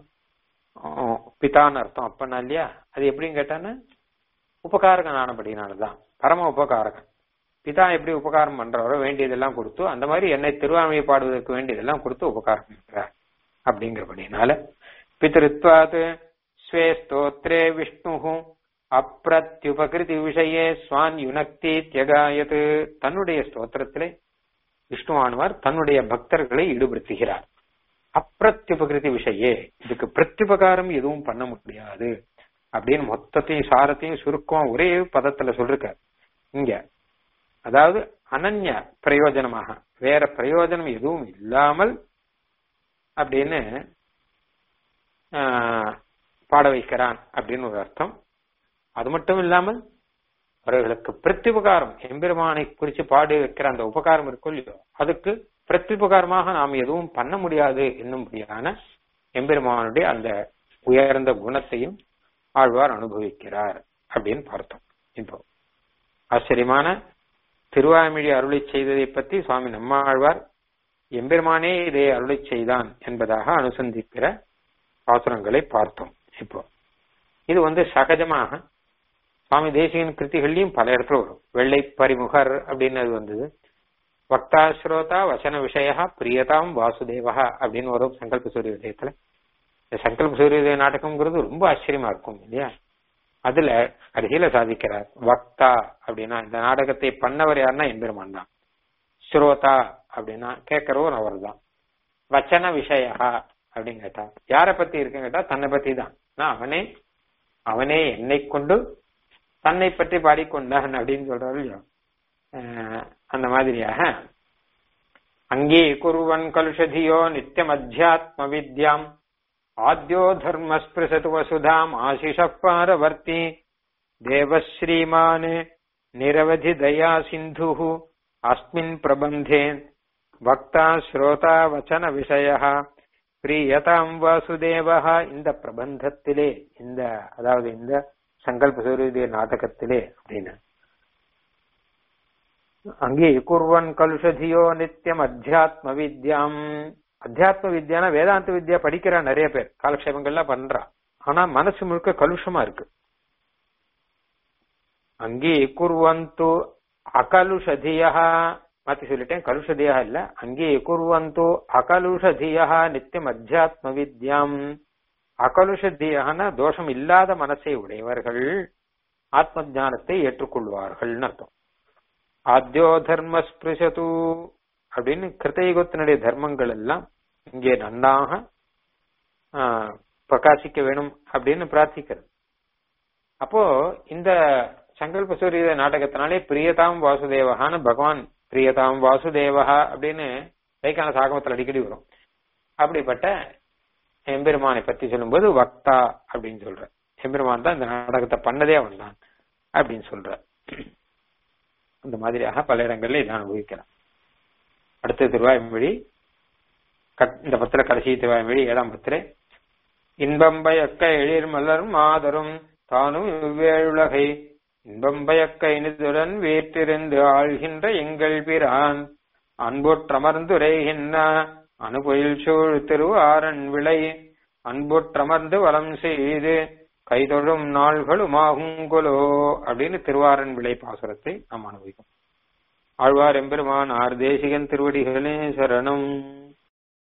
பிதான்னு அர்த்தம் அப்பனா இல்லையா அது எப்படின்னு கேட்டான்னு உபகாரகன் ஆனபடினாலதான் பரம உபகாரகன் பிதா எப்படி உபகாரம் பண்றவரோ வேண்டியதெல்லாம் கொடுத்து அந்த மாதிரி என்னை திருவாமையை பாடுவதற்கு வேண்டியதெல்லாம் கொடுத்து உபகாரம் பண்றார் அப்படிங்கிறபடினால பிதிருத்வாத் ஸ்வே ஸ்தோத்ரே விஷ்ணு அப்பிரத்யுபகிருதி விஷயே ஸ்வான் யுனக்தி தியகாயது தன்னுடைய ஸ்தோத்திரத்திலே விஷ்ணுவானவர் தன்னுடைய பக்தர்களை ஈடுபடுத்துகிறார் அப்பிரத்யுபகிருதி விஷயே இதுக்கு பிரத்யுபகாரம் எதுவும் பண்ண முடியாது அப்படின்னு மொத்தத்தையும் சாரத்தையும் சுருக்கம் ஒரே பதத்துல சொல்லிருக்கார் இங்க அதாவது அனன்ய பிரயோஜனமாக வேற பிரயோஜனம் எதுவும் இல்லாமல் அப்படின்னு பாட வைக்கிறான் அப்படின்னு ஒரு அர்த்தம் அது மட்டும் இல்லாமல் அவர்களுக்கு பிரத்யுபகாரம் எம்பெருமானை குறிச்சு பாடி வைக்கிற அந்த உபகாரம் இருக்கும் இல்லையோ அதுக்கு பிரத்யுபகாரமாக நாம் எதுவும் பண்ண முடியாது என்னும்படியான எம்பெருமானுடைய அந்த உயர்ந்த குணத்தையும் ஆழ்வார் அனுபவிக்கிறார் அப்படின்னு பார்த்தோம் இப்போ ஆச்சரியமான திருவாய்மொழி அருளை செய்ததை பற்றி சுவாமி நம்மாழ்வார் எம்பெருமானே இதை அருளை செய்தான் என்பதாக அனுசந்திக்கிற பாசுரங்களை பார்த்தோம் இப்போ இது வந்து சகஜமாக சுவாமி தேசிகன் கிருத்திகள்லயும் பல இடத்துல வரும் வெள்ளை பரிமுகர் அப்படின்னு அது வந்தது வக்தா ஸ்ரோதா வசன விஷய பிரியதாம் வாசுதேவா அப்படின்னு வரும் சங்கல்ப சூரிய உதயத்துல இந்த சங்கல்ப சூரிய உதய நாடகம்ங்கிறது ரொம்ப ஆச்சரியமா இருக்கும் இல்லையா அதுல கடைசியில சாதிக்கிறார் வக்தா அப்படின்னா இந்த நாடகத்தை பண்ணவர் யாருன்னா எம்பெருமான் தான் ஸ்ரோதா அப்படின்னா கேட்கிறவர் அவர் தான் வச்சன விஷயா அப்படின்னு கேட்டா யார பத்தி இருக்குன்னு கேட்டா தன்னை பத்தி தான் நான் அவனே அவனே என்னை கொண்டு தன்னை பற்றி பாடிக்கொண்டான் அப்படின்னு சொல்றாரு இல்லையா அஹ், அந்த மாதிரியாக அங்கே குருவன் கலுஷதியோ நித்தியம் அத்தியாத்ம வித்யாம் ஆத்யோ தர்மஸ்பிருசது வசுதாம் ஆசிஷ பாரவர்த்தி தேவஸ்ரீமான் நிரவதி தயா சிந்து அஸ்மின் பிரபந்தே வக்தா ஸ்ரோதா வச்சன விஷய பிரியதாம் வாசுதேவா இந்த பிரபந்தத்திலே இந்த அதாவது இந்த சங்கல்ப சூரிய நாடகத்திலே அப்படின்னு அங்கே குர்வன் கலுஷதியோ நித்தியம் அத்தியாத்ம வித்யாம் அத்தியாத்ம வித்யானா வேதாந்த வித்யா படிக்கிறா நிறைய பேர் காலக்ஷேபங்கள்லாம் பண்றா ஆனா மனசு முழுக்க கலுஷமா இருக்கு அங்கே குர்வந்து அகலுஷதியா மாத்தி சொல்லிட்டேன் கலுஷதியா இல்ல அங்கே குர்வந்து அகலுஷதியா நித்தியம் அத்தியாத்ம வித்யாம் அகலுஷதியான தோஷம் இல்லாத மனசை உடையவர்கள் ஆத்ம ஞானத்தை ஏற்றுக்கொள்வார்கள்னு அர்த்தம் ஆத்யோ தர்ம ஸ்பிருஷது அப்படின்னு கிருத்தயுகத்தினுடைய தர்மங்கள் எல்லாம் இங்கே நன்றாக ஆஹ், பிரகாசிக்க வேணும் அப்படின்னு பிரார்த்திக்கிறது அப்போ இந்த சங்கல்ப சூரிய நாடகத்தினாலே பிரியதாம் வாசுதேவகான்னு பகவான் பிரியதாம் வாசுதேவகா அப்படின்னு தைக்கான சாகமத்தில் அடிக்கடி வரும் அப்படிப்பட்ட எம்பெருமானை பத்தி சொல்லும்போது வக்தா அப்படின்னு சொல்ற எம்பெருமான் தான் இந்த நாடகத்தை பண்ணதே அவன் தான் அப்படின்னு சொல்ற அந்த மாதிரியாக பல இடங்கள்ல இதை அனுபவிக்கலாம் அடுத்த திருவாய்மொழி கட்- இந்த பத்திர கடைசி திருவாய்மொழி ஏழாம் பத்திர இன்பம் பயக்க எழில் மலரும் மாதரும் தானும் இவ்வேழுலகை இன்பம் பயக்க இனிதுடன் வீற்றிருந்து ஆள்கின்ற எங்கள் பிரான் அன்புற்றமர்ந்துரைகின்ற அனுபொயில் சூழ் திருவாரன் விளை அன்புற்றமர்ந்து வலம் செய்து கைதொழும் நாள்களுமாகுங்கொலோ அப்படின்னு திருவாரன் விளை பாசுரத்தை நாம் அனுபவிக்கும் ஆழ்வார் எம்பெருமான் ஆர் தேசிகன் திருவடிகளே சரணம்